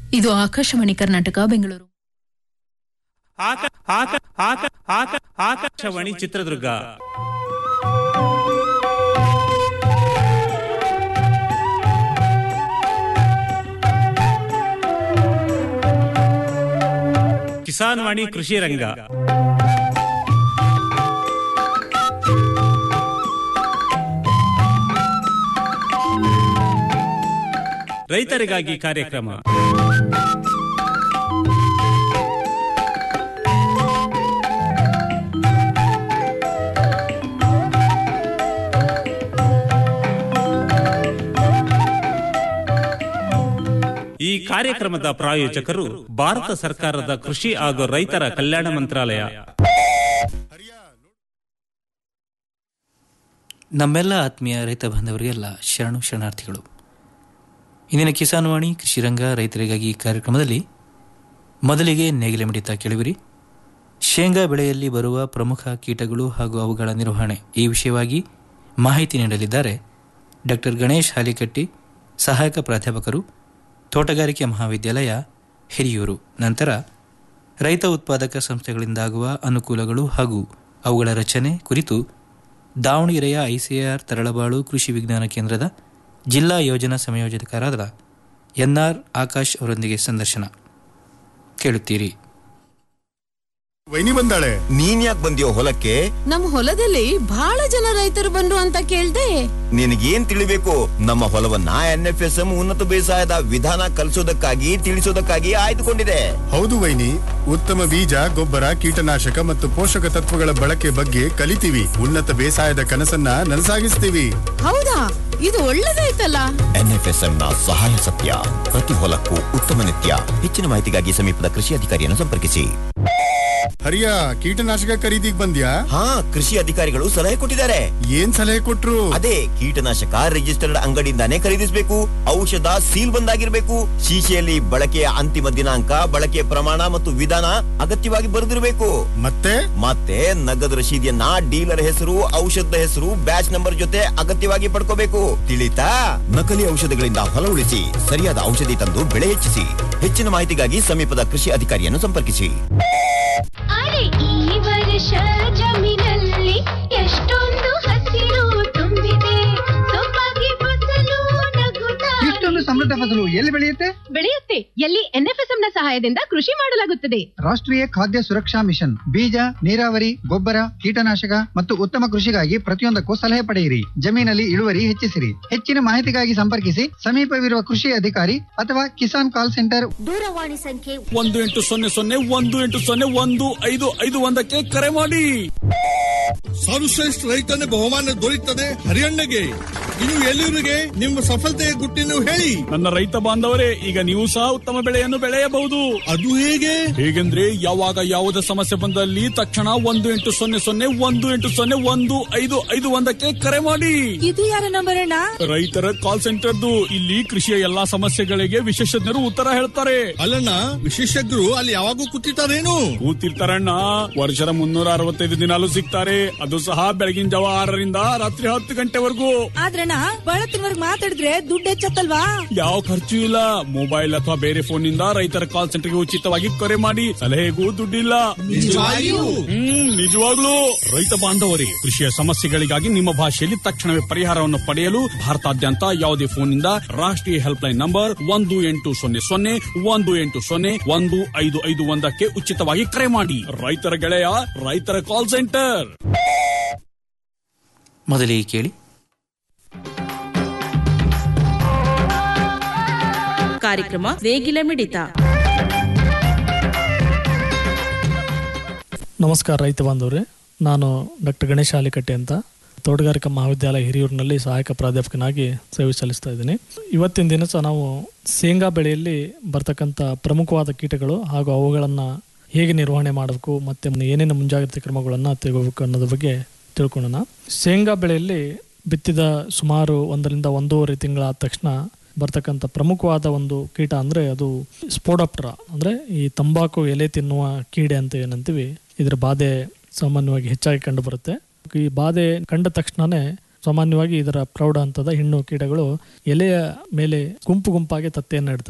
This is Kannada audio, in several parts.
ಇದು ಆಕಾಶವಾಣಿ ಕರ್ನಾಟಕ ಬೆಂಗಳೂರು ಆಕ- ಆಕ- ಆಕ- ಆಕ- ಆಕಾಶವಾಣಿ ಚಿತ್ರದುರ್ಗ ಕಿಸಾನ್ ವಾಣಿ ಕೃಷಿ ರಂಗ ರೈತರಿಗಾಗಿ ಕಾರ್ಯಕ್ರಮ ಈ ಕಾರ್ಯಕ್ರಮದ ಪ್ರಾಯೋಜಕರು ಭಾರತ ಸರ್ಕಾರದ ಕೃಷಿ ಹಾಗೂ ರೈತರ ಕಲ್ಯಾಣ ಮಂತ್ರಾಲಯ ನಮ್ಮೆಲ್ಲ ಆತ್ಮೀಯ ರೈತ ಬಾಂಧವರಿಗೆಲ್ಲ ಶರಣು ಶರಣಾರ್ಥಿಗಳು ಇಂದಿನ ಕಿಸಾನ್ ವಾಣಿ ಕೃಷಿರಂಗ ರೈತರಿಗಾಗಿ ಕಾರ್ಯಕ್ರಮದಲ್ಲಿ ಮೊದಲಿಗೆ ನೇಗಿಲೆ ಮಿಡಿತ ಕೇಳುವಿರಿ ಶೇಂಗಾ ಬೆಳೆಯಲ್ಲಿ ಬರುವ ಪ್ರಮುಖ ಕೀಟಗಳು ಹಾಗೂ ಅವುಗಳ ನಿರ್ವಹಣೆ ಈ ವಿಷಯವಾಗಿ ಮಾಹಿತಿ ನೀಡಲಿದ್ದಾರೆ ಡಾಕ್ಟರ್ ಗಣೇಶ್ ಹಾಲಿಕಟ್ಟಿ ಸಹಾಯಕ ಪ್ರಾಧ್ಯಾಪಕರು ತೋಟಗಾರಿಕೆ ಮಹಾವಿದ್ಯಾಲಯ ಹಿರಿಯೂರು ನಂತರ ರೈತ ಉತ್ಪಾದಕ ಸಂಸ್ಥೆಗಳಿಂದಾಗುವ ಅನುಕೂಲಗಳು ಹಾಗೂ ಅವುಗಳ ರಚನೆ ಕುರಿತು ದಾವಣಗೆರೆಯ ಐಸಿಆರ್ ತರಳಬಾಳು ಕೃಷಿ ವಿಜ್ಞಾನ ಕೇಂದ್ರದ ಜಿಲ್ಲಾ ಯೋಜನಾ ಸಂಯೋಜಕರಾದ ಎನ್ಆರ್ ಆಕಾಶ್ ಅವರೊಂದಿಗೆ ಸಂದರ್ಶನ ಕೇಳುತ್ತೀರಿ ವೈನಿ ಬಂದಾಳೆ ನೀನ್ ಯಾಕೆ ಬಂದಿಯೋ ಹೊಲಕ್ಕೆ ನಮ್ ಹೊಲದಲ್ಲಿ ಬಹಳ ಜನ ರೈತರು ಬಂದ್ರು ಅಂತ ಕೇಳ್ದೆ ನಿನಗೇನ್ ತಿಳಿಬೇಕು ನಮ್ಮ ಹೊಲವನ್ನ ಎನ್ ಎಫ್ ಎಸ್ ಎಂ ಉನ್ನತ ಬೇಸಾಯದ ವಿಧಾನ ಕಲಿಸೋದಕ್ಕಾಗಿ ತಿಳಿಸೋದಕ್ಕಾಗಿ ಆಯ್ದುಕೊಂಡಿದೆ ಹೌದು ವೈನಿ ಉತ್ತಮ ಬೀಜ ಗೊಬ್ಬರ ಕೀಟನಾಶಕ ಮತ್ತು ಪೋಷಕ ತತ್ವಗಳ ಬಳಕೆ ಬಗ್ಗೆ ಕಲಿತೀವಿ ಉನ್ನತ ಬೇಸಾಯದ ಕನಸನ್ನ ನನಸಾಗಿಸ್ತೀವಿ ಹೌದಾ ಇದು ಒಳ್ಳೇದಾಯ್ತಲ್ಲ ಎನ್ ಎಫ್ ಎಸ್ ಎಂ ನ ಸಹಾಯ ಸತ್ಯ ಪ್ರತಿ ಹೊಲಕ್ಕೂ ಉತ್ತಮ ನಿತ್ಯ ಹೆಚ್ಚಿನ ಮಾಹಿತಿಗಾಗಿ ಸಮೀಪದ ಕೃಷಿ ಅಧಿಕಾರಿಯನ್ನು ಸಂಪರ್ಕಿಸಿ ಹರಿಯ ಕೀಟನಾಶಕ ಖರೀದಿಗ್ ಬಂದ್ಯಾ ಹಾ ಕೃಷಿ ಅಧಿಕಾರಿಗಳು ಸಲಹೆ ಕೊಟ್ಟಿದ್ದಾರೆ ಏನ್ ಸಲಹೆ ಕೊಟ್ರು ಅದೇ ಕೀಟನಾಶಕ ರಿಜಿಸ್ಟರ್ಡ್ ಅಂಗಡಿಯಿಂದಾನೇ ಖರೀದಿಸಬೇಕು ಔಷಧ ಸೀಲ್ ಬಂದಾಗಿರ್ಬೇಕು ಶೀಶೆಯಲ್ಲಿ ಬಳಕೆಯ ಅಂತಿಮ ದಿನಾಂಕ ಬಳಕೆಯ ಪ್ರಮಾಣ ಮತ್ತು ವಿಧಾನ ಅಗತ್ಯವಾಗಿ ಬರೆದಿರಬೇಕು ಮತ್ತೆ ಮತ್ತೆ ನಗದು ರಶೀದಿಯನ್ನ ಡೀಲರ್ ಹೆಸರು ಔಷಧದ ಹೆಸರು ಬ್ಯಾಚ್ ನಂಬರ್ ಜೊತೆ ಅಗತ್ಯವಾಗಿ ಪಡ್ಕೋಬೇಕು ತಿಳಿತಾ ನಕಲಿ ಔಷಧಗಳಿಂದ ಹೊಲ ಉಳಿಸಿ ಸರಿಯಾದ ಔಷಧಿ ತಂದು ಬೆಳೆ ಹೆಚ್ಚಿಸಿ ಹೆಚ್ಚಿನ ಮಾಹಿತಿಗಾಗಿ ಸಮೀಪದ ಕೃಷಿ ಅಧಿಕಾರಿಯನ್ನು ಸಂಪರ್ಕಿಸಿ ಅರೆ ಈ ವರ್ಷ ಜಮೀನಲ್ಲಿ ಎಷ್ಟೊಂದು ಹಸಿರು ತುಂಬಿದೆ ಸೊಬಗೆ ಫಸಲು ನಗುತ್ತಾ ಇಷ್ಟೊಂದು ಸಮೃದ್ಧ ಫಸಲು ಎಲ್ಲಿ ಬೆಳೆಯುತ್ತೆ ಬೆಳೆಯುತ್ತೆ ಎಲ್ಲಿ ಎನ್ಎಫ್ಎಸ್ಎಂ ನ ಸಹಾಯದಿಂದ ಕೃಷಿ ಮಾಡಲಾಗುತ್ತದೆ ರಾಷ್ಟ್ರೀಯ ಖಾದ್ಯ ಸುರಕ್ಷಾ ಮಿಷನ್ ಬೀಜ ನೀರಾವರಿ ಗೊಬ್ಬರ ಕೀಟನಾಶಕ ಮತ್ತು ಉತ್ತಮ ಕೃಷಿಗಾಗಿ ಪ್ರತಿಯೊಂದಕ್ಕೂ ಸಲಹೆ ಪಡೆಯಿರಿ ಜಮೀನಲ್ಲಿ ಇಳುವರಿ ಹೆಚ್ಚಿಸಿರಿ ಹೆಚ್ಚಿನ ಮಾಹಿತಿಗಾಗಿ ಸಂಪರ್ಕಿಸಿ ಸಮೀಪವಿರುವ ಕೃಷಿ ಅಧಿಕಾರಿ ಅಥವಾ ಕಿಸಾನ್ ಕಾಲ್ ಸೆಂಟರ್ ದೂರವಾಣಿ ಸಂಖ್ಯೆ ಒಂದು ಎಂಟು ಸೊನ್ನೆ ಸೊನ್ನೆ ಒಂದು ಎಂಟು ಸೊನ್ನೆ ಒಂದು ಐದು ಐದು ಒಂದಕ್ಕೆ ಕರೆ ಮಾಡಿ ಸರ್ವಶ್ರೇಷ್ಠ ರೈತನ ಬಹುಮಾನ ದೊರೆಯುತ್ತದೆ ಹರಿಯಣ್ಣಗೆ ಇನ್ನು ಎಲ್ಲಿವರೆಗೆ ನಿಮ್ಮ ಸಫಲತೆಯ ಗುಟ್ಟಿನ ಹೇಳಿ ನನ್ನ ರೈತ ಬಾಂಧವರೇ ಈಗ ನೀವು ಸಹ ಉತ್ತಮ ಬೆಳೆಯನ್ನು ಬೆಳೆಯಬಹುದು ಅದು ಹೇಗೆ ಹೇಗೆಂದ್ರೆ ಯಾವಾಗ ಯಾವುದೇ ಸಮಸ್ಯೆ ಬಂದಲ್ಲಿ ತಕ್ಷಣ ಒಂದು ಎಂಟು ಸೊನ್ನೆ ಸೊನ್ನೆ ಒಂದು ಎಂಟು ಸೊನ್ನೆ ಒಂದು ಐದು ಐದು ಒಂದಕ್ಕೆ ಕರೆ ಮಾಡಿ ಇದು ಯಾರ ನಂಬರ್ ಅಣ್ಣ ರೈತರ ಕಾಲ್ ಸೆಂಟರ್ದು ಇಲ್ಲಿ ಕೃಷಿಯ ಎಲ್ಲಾ ಸಮಸ್ಯೆಗಳಿಗೆ ವಿಶೇಷಜ್ಞರು ಉತ್ತರ ಹೇಳ್ತಾರೆ ಅಲ್ಲಣ್ಣ ವಿಶೇಷಜ್ಞರು ಅಲ್ಲಿ ಯಾವಾಗೂ ಕೂತಿರ್ತಾರೇನು ಕೂತಿರ್ತಾರಣ್ಣ ವರ್ಷದ ಮುನ್ನೂರ ಅರವತ್ತೈದು ದಿನಾಲು ಸಿಗ್ತಾರೆ ಅದು ಸಹ ಬೆಳಗಿನ ಜಾವ ಆರರಿಂದ ರಾತ್ರಿ ಹತ್ತು ಗಂಟೆವರೆಗೂ ಆದ್ರಣ್ಣ ಬಳತ್ತಿನವರ್ಗ್ ಮಾತಾಡಿದ್ರೆ ದುಡ್ಡು ಹೆಚ್ಚತ್ತಲ್ವಾ ಯಾವ ಖರ್ಚು ಇಲ್ಲ ಮೊಬೈಲ್ ಅಥವಾ ಬೇರೆ ಫೋನ್ ನಿಂದ ರೈತರ ಕಾಲ್ ಸೆಂಟರ್ಗೆ ಉಚಿತವಾಗಿ ಕರೆ ಮಾಡಿ ಸಲಹೆಗೂ ದುಡ್ಡಿಲ್ಲ ನಿಜವಾಗಿಯೂ? ಹ್ಮ್ ನಿಜವಾಗ್ಲೂ ರೈತ ಬಾಂಧವರೇ ಕೃಷಿಯ ಸಮಸ್ಯೆಗಳಿಗಾಗಿ ನಿಮ್ಮ ಭಾಷೆಯಲ್ಲಿ ತಕ್ಷಣವೇ ಪರಿಹಾರವನ್ನು ಪಡೆಯಲು ಭಾರತಾದ್ಯಂತ ಯಾವುದೇ ಫೋನ್ ನಿಂದ ರಾಷ್ಟ್ರೀಯ ಹೆಲ್ಪ್ ಲೈನ್ ನಂಬರ್ ಒಂದು ಎಂಟು ಸೊನ್ನೆ ಸೊನ್ನೆ ಒಂದು ಎಂಟು ಸೊನ್ನೆ ಒಂದು ಐದು ಐದು ಒಂದಕ್ಕೆ ಉಚಿತವಾಗಿ ಕರೆ ಮಾಡಿ ರೈತರ ಗೆಳೆಯ ರೈತರ ಕಾಲ್ ಸೆಂಟರ್ ಮೊದಲಿಗೆ ಕೇಳಿ ಕಾರ್ಯಕ್ರಮ ನೇಗಿಲ ಮಿಡಿತ ನಮಸ್ಕಾರ ರೈತ ಬಾಂಧವ್ರೆ ನಾನು ಡಾಕ್ಟರ್ ಗಣೇಶ ಹಾಲಿಕಟ್ಟೆ ಅಂತ ತೋಟಗಾರಿಕಾ ಮಹಾವಿದ್ಯಾಲಯ ಹಿರಿಯೂರಿನಲ್ಲಿ ಸಹಾಯಕ ಪ್ರಾಧ್ಯಾಪಕನಾಗಿ ಸೇವೆ ಸಲ್ಲಿಸ್ತಾ ಇದ್ದೀನಿ ಇವತ್ತಿನ ದಿನ ಸಹ ನಾವು ಶೇಂಗಾ ಬೆಳೆಯಲ್ಲಿ ಬರ್ತಕ್ಕಂಥ ಪ್ರಮುಖವಾದ ಕೀಟಗಳು ಹಾಗೂ ಅವುಗಳನ್ನು ಹೇಗೆ ನಿರ್ವಹಣೆ ಮಾಡಬೇಕು ಮತ್ತು ಏನೇನು ಮುಂಜಾಗ್ರತೆ ಕ್ರಮಗಳನ್ನು ತೆಗೋಬೇಕು ಅನ್ನೋದ್ರ ಬಗ್ಗೆ ತಿಳ್ಕೊಳ್ಳೋಣ ಶೇಂಗಾ ಬೆಳೆಯಲ್ಲಿ ಬಿತ್ತಿದ ಸುಮಾರು ಒಂದರಿಂದ ಒಂದೂವರೆ ತಿಂಗಳಾದ ತಕ್ಷಣ ಬರ್ತಕ್ಕಂಥ ಪ್ರಮುಖವಾದ ಒಂದು ಕೀಟ ಅಂದರೆ ಅದು ಸ್ಪೋಡಾಪ್ಟ್ರ ಅಂದರೆ ಈ ತಂಬಾಕು ಎಲೆ ತಿನ್ನುವ ಕೀಡೆ ಅಂತ ಏನಂತೀವಿ ಇದರ ಬಾಧೆ ಸಾಮಾನ್ಯವಾಗಿ ಹೆಚ್ಚಾಗಿ ಕಂಡುಬರುತ್ತೆ ಈ ಬಾಧೆ ಕಂಡ ತಕ್ಷಣನೇ ಸಾಮಾನ್ಯವಾಗಿ ಇದರ ಪ್ರೌಢ ಹಂತದ ಹೆಣ್ಣು ಕೀಟಗಳು ಎಲೆಯ ಮೇಲೆ ಗುಂಪು ಗುಂಪಾಗಿ ತತ್ತೆಯನ್ನು ಇಡ್ತವೆ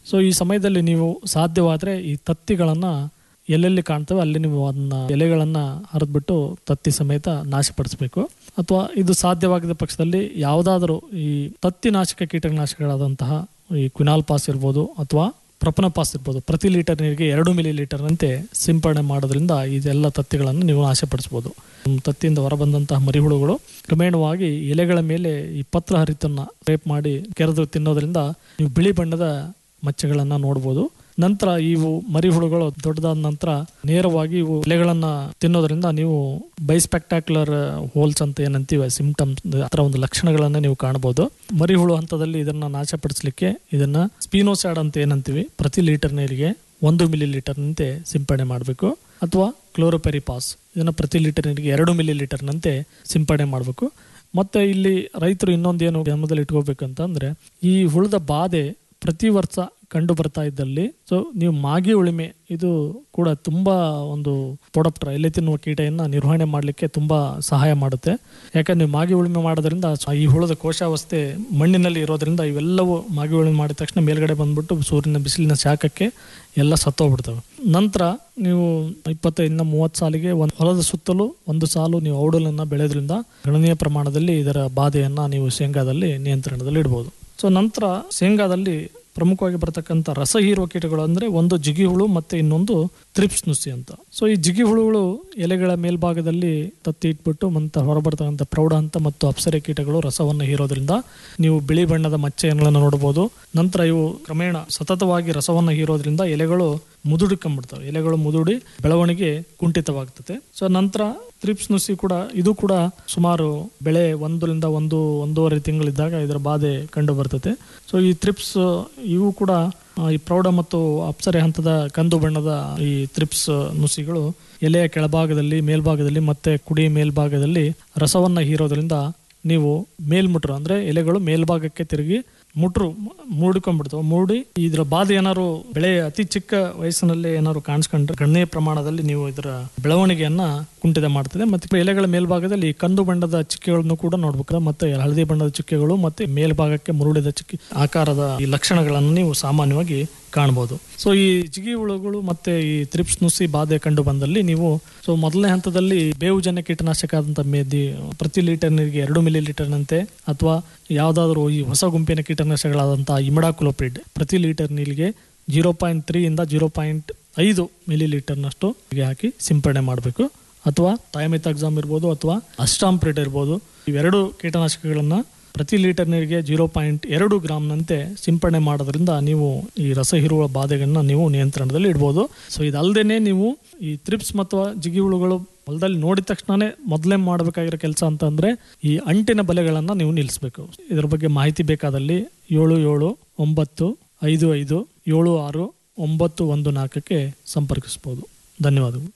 ಸೊ ಈ ಸಮಯದಲ್ಲಿ ನೀವು ಸಾಧ್ಯವಾದರೆ ಈ ತತ್ತಿಗಳನ್ನು ಎಲ್ಲೆಲ್ಲಿ ಕಾಣ್ತವೆ ಅಲ್ಲಿ ನೀವು ಅದನ್ನ ಎಲೆಗಳನ್ನು ಹರಿದ್ಬಿಟ್ಟು ತತ್ತಿ ಸಮೇತ ನಾಶಪಡಿಸಬೇಕು ಅಥವಾ ಇದು ಸಾಧ್ಯವಾಗದ ಪಕ್ಷದಲ್ಲಿ ಯಾವುದಾದರೂ ಈ ತತ್ತಿನಾಶಕ ಕೀಟನಾಶಕಗಳಾದಂತಹ ಈ ಕ್ವಿನಾಲ್ ಪಾಸ್ ಇರ್ಬೋದು ಅಥವಾ ಪ್ರಪನ ಪಾಸ್ ಇರ್ಬೋದು ಪ್ರತಿ ಲೀಟರ್ ನೀರಿಗೆ ಎರಡು ಮಿಲಿ ಲೀಟರ್ನಂತೆ ಸಿಂಪಡಣೆ ಮಾಡೋದ್ರಿಂದ ಇದೆಲ್ಲ ತತ್ತಿಗಳನ್ನು ನೀವು ನಾಶಪಡಿಸ್ಬೋದು ಹ್ಮ್, ತತ್ತಿಯಿಂದ ಹೊರಬಂದಂತಹ ಮರಿಹುಳುಗಳು ಕ್ರಮೇಣವಾಗಿ ಎಲೆಗಳ ಮೇಲೆ ಈ ಪತ್ರ ಹರಿತನ್ನ ರೇಪ್ ಮಾಡಿ ಕೆರೆದು ತಿನ್ನೋದ್ರಿಂದ ನೀವು ಬಿಳಿ ಬಣ್ಣದ ಮಚ್ಚೆಗಳನ್ನು ನೋಡ್ಬೋದು ನಂತರ ಇವು ಮರಿಹುಳುಗಳು ದೊಡ್ಡದಾದ ನಂತರ ನೇರವಾಗಿ ಇವು ಎಲೆಗಳನ್ನ ತಿನ್ನೋದ್ರಿಂದ ನೀವು ಬೈಸ್ಪೆಕ್ಟಾಕ್ಯುಲರ್ ಹೋಲ್ಸ್ ಅಂತ ಏನಂತೀವಿ ಸಿಂಪ್ಟಮ್ಸ್ ಅದರ ಒಂದು ಲಕ್ಷಣಗಳನ್ನ ನೀವು ಕಾಣಬಹುದು ಮರಿಹುಳು ಹಂತದಲ್ಲಿ ಇದನ್ನ ನಾಶಪಡಿಸಲಿಕ್ಕೆ ಇದನ್ನ ಸ್ಪಿನೋಸ್ಯಾಡ್ ಅಂತ ಏನಂತೀವಿ ಪ್ರತಿ ಲೀಟರ್ ನೀರಿಗೆ ಒಂದು ಮಿಲಿ ಲೀಟರ್ನಂತೆ ಸಿಂಪಡಣೆ ಮಾಡಬೇಕು ಅಥವಾ ಕ್ಲೋರೋಪೆರಿಪಾಸ್ ಇದನ್ನ ಪ್ರತಿ ಲೀಟರ್ ನೀರಿಗೆ ಎರಡು ಮಿಲಿ ಲೀಟರ್ನಂತೆ ಸಿಂಪಡಣೆ ಮಾಡಬೇಕು ಮತ್ತೆ ಇಲ್ಲಿ ರೈತರು ಇನ್ನೊಂದೇನು ಗಮನದಲ್ಲಿ ಇಟ್ಕೋಬೇಕಂತಂದ್ರೆ ಈ ಹುಳದ ಬಾಧೆ ಪ್ರತಿ ವರ್ಷ ಕಂಡು ಬರ್ತಾ ಇದ್ದಲ್ಲಿ ಸೊ ನೀವು ಮಾಗಿ ಉಳಿಮೆ ಇದು ಕೂಡ ತುಂಬಾ ಒಂದು ಪ್ರೊಡಕ್ಟರ್ ಎಲೆ ತಿನ್ನುವ ಕೀಟೆಯನ್ನ ನಿರ್ವಹಣೆ ಮಾಡಲಿಕ್ಕೆ ತುಂಬಾ ಸಹಾಯ ಮಾಡುತ್ತೆ ಯಾಕಂದ್ರೆ ನೀವು ಮಾಗಿ ಉಳುಮೆ ಮಾಡೋದ್ರಿಂದ ಈ ಹುಳದ ಕೋಶಾವಸ್ಥೆ ಮಣ್ಣಿನಲ್ಲಿ ಇರೋದ್ರಿಂದ ಇವೆಲ್ಲವೂ ಮಾಗಿ ಉಳುಮೆ ಮಾಡಿದ ತಕ್ಷಣ ಮೇಲ್ಗಡೆ ಬಂದ್ಬಿಟ್ಟು ಸೂರ್ಯನ ಬಿಸಿಲಿನ ಶಾಖಕ್ಕೆ ಎಲ್ಲ ಸತ್ತೋಗ್ಬಿಡ್ತವೆ ನಂತರ ನೀವು ಇಪ್ಪತ್ತೈದರಿಂದ ಮೂವತ್ತು ಸಾಲಿಗೆ ಒಂದು ಹೊಲದ ಸುತ್ತಲೂ ಒಂದು ಸಾಲು ನೀವು ಔಡಲನ್ನ ಬೆಳೆಯೋದ್ರಿಂದ ಗಣನೀಯ ಪ್ರಮಾಣದಲ್ಲಿ ಇದರ ಬಾಧೆಯನ್ನ ನೀವು ಶೇಂಗಾದಲ್ಲಿ ನಿಯಂತ್ರಣದಲ್ಲಿ ಇಡ್ಬೋದು ಸೊ ನಂತರ ಶೇಂಗಾದಲ್ಲಿ ಪ್ರಮುಖವಾಗಿ ಬರತಕ್ಕಂಥ ರಸ ಹೀರುವ ಕೀಟಗಳು ಅಂದ್ರೆ ಒಂದು ಜಿಗಿ ಹುಳು ಮತ್ತೆ ಇನ್ನೊಂದು ತ್ರಿಪ್ಸ್ ನುಸಿ ಅಂತ ಸೊ ಈ ಜಿಗಿ ಹುಳುಗಳು ಎಲೆಗಳ ಮೇಲ್ಭಾಗದಲ್ಲಿ ತತ್ತಿ ಇಟ್ಬಿಟ್ಟು ಮತ್ತೆ ಹೊರಬರ್ತಕ್ಕಂಥ ಪ್ರೌಢ ಹಂತ ಮತ್ತು ಅಪ್ಸರೆ ಕೀಟಗಳು ರಸವನ್ನು ಹೀರೋದ್ರಿಂದ ನೀವು ಬಿಳಿ ಬಣ್ಣದ ಮಚ್ಚೆಗಳನ್ನು ನೋಡಬಹುದು ನಂತರ ಇವು ಕ್ರಮೇಣ ಸತತವಾಗಿ ರಸವನ್ನು ಹೀರೋದ್ರಿಂದ ಎಲೆಗಳು ಮುದುಡಿಕೊಂಡ್ಬಿಡ್ತವೆ ಎಲೆಗಳು ಮುದುಡಿ ಬೆಳವಣಿಗೆ ಕುಂಠಿತವಾಗ್ತದೆ ಸೊ ನಂತರ ತ್ರಿಪ್ಸ್ ನುಸಿ ಕೂಡ ಇದು ಕೂಡ ಸುಮಾರು ಬೆಳೆ ಒಂದರಿಂದ ಒಂದು ಒಂದೂವರೆ ತಿಂಗಳಿದ್ದಾಗ ಇದರ ಬಾಧೆ ಕಂಡು ಬರ್ತದೆ ಸೊ ಈ ತ್ರಿಪ್ಸ್ ಇವು ಕೂಡ ಆ, ಈ ಪ್ರೌಢ ಮತ್ತು ಅಪ್ಸರೆ ಹಂತದ ಕಂದು ಬಣ್ಣದ ಈ ತ್ರಿಪ್ಸ್ ನುಸಿಗಳು ಎಲೆಯ ಕೆಳಭಾಗದಲ್ಲಿ ಮೇಲ್ಭಾಗದಲ್ಲಿ ಮತ್ತೆ ಕುಡಿ ಮೇಲ್ಭಾಗದಲ್ಲಿ ರಸವನ್ನ ಹೀರೋದ್ರಿಂದ ನೀವು ಮೇಲ್ಮುಟ್ರು ಅಂದ್ರೆ ಎಲೆಗಳು ಮೇಲ್ಭಾಗಕ್ಕೆ ತಿರುಗಿ ಮುಟ್ರು ಮೂಡಿಕೊಂಡ್ಬಿಡ್ತಾವೆ ಮೂಡಿ ಇದರ ಬಾಧೆ ಏನಾದ್ರು ಬೆಳೆ ಅತಿ ಚಿಕ್ಕ ವಯಸ್ಸಿನಲ್ಲಿ ಏನಾದ್ರು ಕಾಣಿಸ್ಕೊಂಡ್ರೆ ಗಣನೀಯ ಪ್ರಮಾಣದಲ್ಲಿ ನೀವು ಇದರ ಬೆಳವಣಿಗೆಯನ್ನ ಕುಂಠಿತ ಮಾಡ್ತದೆ ಮತ್ತೆ ಎಲೆಗಳ ಮೇಲ್ಭಾಗದಲ್ಲಿ ಕಂದು ಬಣ್ಣದ ಚಿಕ್ಕೆಗಳನ್ನು ಕೂಡ ನೋಡ್ಬೇಕು ಮತ್ತೆ ಹಳದಿ ಬಣ್ಣದ ಚಿಕ್ಕೆಗಳು ಮತ್ತೆ ಮೇಲ್ಭಾಗಕ್ಕೆ ಮುರುಳಿದ ಚಿಕ್ಕಿ ಆಕಾರದ ಈ ಲಕ್ಷಣಗಳನ್ನು ನೀವು ಸಾಮಾನ್ಯವಾಗಿ ಕಾಣಬಹುದು ಸೊ ಈ ಜಿಗಿ ಹುಳುಗಳು ಮತ್ತೆ ಈ ತ್ರಿಪ್ಸ್ ನುಸಿ ಬಾಧೆ ಕಂಡು ಬಂದಲ್ಲಿ ನೀವು ಸೊ ಮೊದಲನೇ ಹಂತದಲ್ಲಿ ಬೇವುಜನ್ಯ ಕೀಟನಾಶಕ ಆದಂತ ಮೇದಿ ಪ್ರತಿ ಲೀಟರ್ ನೀರಿಗೆ ಎರಡು ಮಿಲಿ ಲೀಟರ್ನಂತೆ ಅಥವಾ ಯಾವುದಾದ್ರೂ ಈ ಹೊಸ ಗುಂಪಿನ ಕೀಟನಾಶಕಗಳಾದಂತಹ ಇಮಿಡಾಕ್ಲೋಪಿಡ್ ಪ್ರತಿ ಲೀಟರ್ ನೀರಿಗೆ ಜೀರೋ ಪಾಯಿಂಟ್ ತ್ರೀ ಇಂದ ಜೀರೋ ಪಾಯಿಂಟ್ ಐದು ಮಿಲಿ ಲೀಟರ್ನಷ್ಟು ಹಾಕಿ ಸಿಂಪಡಣೆ ಮಾಡಬೇಕು ಅಥವಾ ಟೈಮಿತಾಕ್ಸಾಮ್ ಇರ್ಬೋದು ಅಥವಾ ಅಸ್ಟಾಂಪ್ರಿಡ್ ಇರ್ಬೋದು ಇವೆರಡು ಕೀಟನಾಶಕಗಳನ್ನ ಪ್ರತಿ ಲೀಟರ್ ನೀರಿಗೆ ಜೀರೋ ಪಾಯಿಂಟ್ ಎರಡು ಗ್ರಾಮ್ನಂತೆ ಸಿಂಪಡಣೆ ಮಾಡೋದ್ರಿಂದ ನೀವು ಈ ರಸ ಹೀರುವ ಬಾಧೆಗಳನ್ನ ನೀವು ನಿಯಂತ್ರಣದಲ್ಲಿ ಇಡ್ಬೋದು ಸೊ ಇದಲ್ಲದೆ ನೀವು ಈ ತ್ರಿಪ್ಸ್ ಮತ್ತು ಜಿಗಿ ಹುಳುಗಳು ಹೊಲದಲ್ಲಿ ನೋಡಿದ ತಕ್ಷಣನೇ ಮೊದಲೇ ಮಾಡಬೇಕಾಗಿರೋ ಕೆಲಸ ಅಂತಂದ್ರೆ ಈ ಅಂಟಿನ ಬಲೆಗಳನ್ನ ನೀವು ನಿಲ್ಲಿಸಬೇಕು ಇದ್ರ ಬಗ್ಗೆ ಮಾಹಿತಿ ಬೇಕಾದಲ್ಲಿ ಏಳು ಏಳು ಒಂಬತ್ತು ಐದು ಐದು ಏಳು ಆರು ಒಂಬತ್ತು ಒಂದು ನಾಲ್ಕಕ್ಕೆ ಸಂಪರ್ಕಿಸಬಹುದು ಧನ್ಯವಾದಗಳು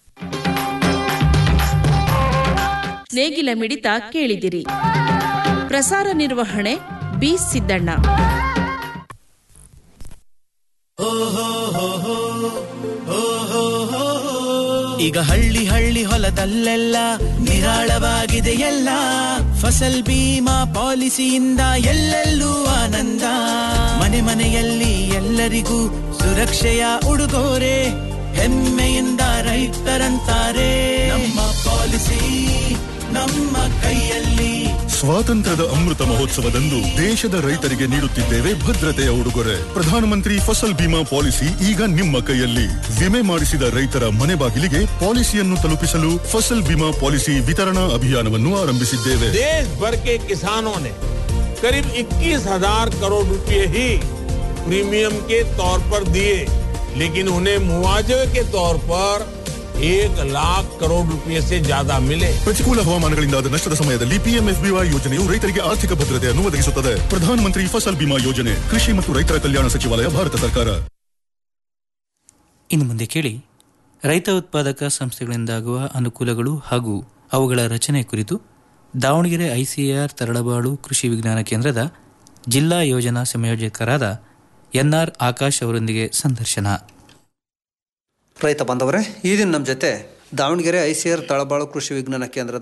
ನೇಗಿಲ ಮಿಡಿತ ಕೇಳಿದಿರಿ ಪ್ರಸಾರ ನಿರ್ವಹಣೆ ಬಿ ಸಿದ್ದಣ್ಣ ಈಗ ಹಳ್ಳಿ ಹಳ್ಳಿ ಹೊಲದಲ್ಲೆಲ್ಲ ನಿರಾಳವಾಗಿದೆ ಎಲ್ಲ ಫಸಲ್ ಬೀಮಾ ಪಾಲಿಸಿಯಿಂದ ಎಲ್ಲೆಲ್ಲೂ ಆನಂದ ಮನೆ ಮನೆಯಲ್ಲಿ ಎಲ್ಲರಿಗೂ ಸುರಕ್ಷೆಯ ಉಡುಗೊರೆ ಹೆಮ್ಮೆಯಿಂದ ರೈತರಂತಾರೆ ನಮ್ಮ ಪಾಲಿಸಿ ನಮ್ಮ ಕೈಯಲ್ಲಿ ಸ್ವಾತಂತ್ರ್ಯದ ಅಮೃತ ಮಹೋತ್ಸವದಂದು ದೇಶದ ರೈತರಿಗೆ ನೀಡುತ್ತಿದ್ದೇವೆ ಭದ್ರತೆಯ ಉಡುಗೊರೆ ಪ್ರಧಾನಮಂತ್ರಿ ಫಸಲ್ ಬಿಮಾ ಪಾಲಿಸಿ ಈಗ ನಿಮ್ಮ ಕೈಯಲ್ಲಿ ವಿಮೆ ಮಾಡಿಸಿದ ರೈತರ ಮನೆ ಬಾಗಿಲಿಗೆ ಪಾಲಿಸಿಯನ್ನು ತಲುಪಿಸಲು ಫಸಲ್ ಬಿಮಾ ಪಾಲಿಸಿ ವಿತರಣಾ ಅಭಿಯಾನವನ್ನು ಆರಂಭಿಸಿದ್ದೇವೆ देश भर के किसानों ने करीब 21,000 करोड़ रुपए ही प्रीमियम के तौर पर दिए लेकिन उन्हें मुआवजे के तौर पर एक लाख करोड़ रुपए से ज्यादा मिले ಪ್ರತಿಕೂಲ ಹವಾಮಾನಗಳಿಂದಾದ ನಷ್ಟದ ಸಮಯದಲ್ಲಿ ಪಿಎಂಎಫ್ಬಿವೈ ಯೋಜನೆಯು ರೈತರಿಗೆ ಆರ್ಥಿಕ ಭದ್ರತೆಯನ್ನು ಒದಗಿಸುತ್ತದೆ ಪ್ರಧಾನಮಂತ್ರಿ ಫಸಲ್ ಬಿಮಾ ಯೋಜನೆ ಕೃಷಿ ಮತ್ತು ರೈತರ ಕಲ್ಯಾಣ ಸಚಿವಾಲಯ ಭಾರತ ಸರ್ಕಾರ ಇನ್ನು ಮುಂದೆ ಕೇಳಿ ರೈತ ಉತ್ಪಾದಕ ಸಂಸ್ಥೆಗಳಿಂದಾಗುವ ಅನುಕೂಲಗಳು ಹಾಗೂ ಅವುಗಳ ರಚನೆ ಕುರಿತು ದಾವಣಗೆರೆ ಐಸಿಎಆರ್ ತರಳಬಾಳು ಕೃಷಿ ವಿಜ್ಞಾನ ಕೇಂದ್ರದ ಜಿಲ್ಲಾ ಯೋಜನಾ ಸಂಯೋಜಕರಾದ ಎನ್ಆರ್ ಆಕಾಶ್ ಅವರೊಂದಿಗೆ ಸಂದರ್ಶನ ರೈತ ಬಾಂಧವರೇ ಈ ದಿನ ನಮ್ಮ ಜೊತೆ Davanagere I C R Talabalu ಕೃಷಿ ವಿಜ್ಞಾನ ಕೇಂದ್ರದ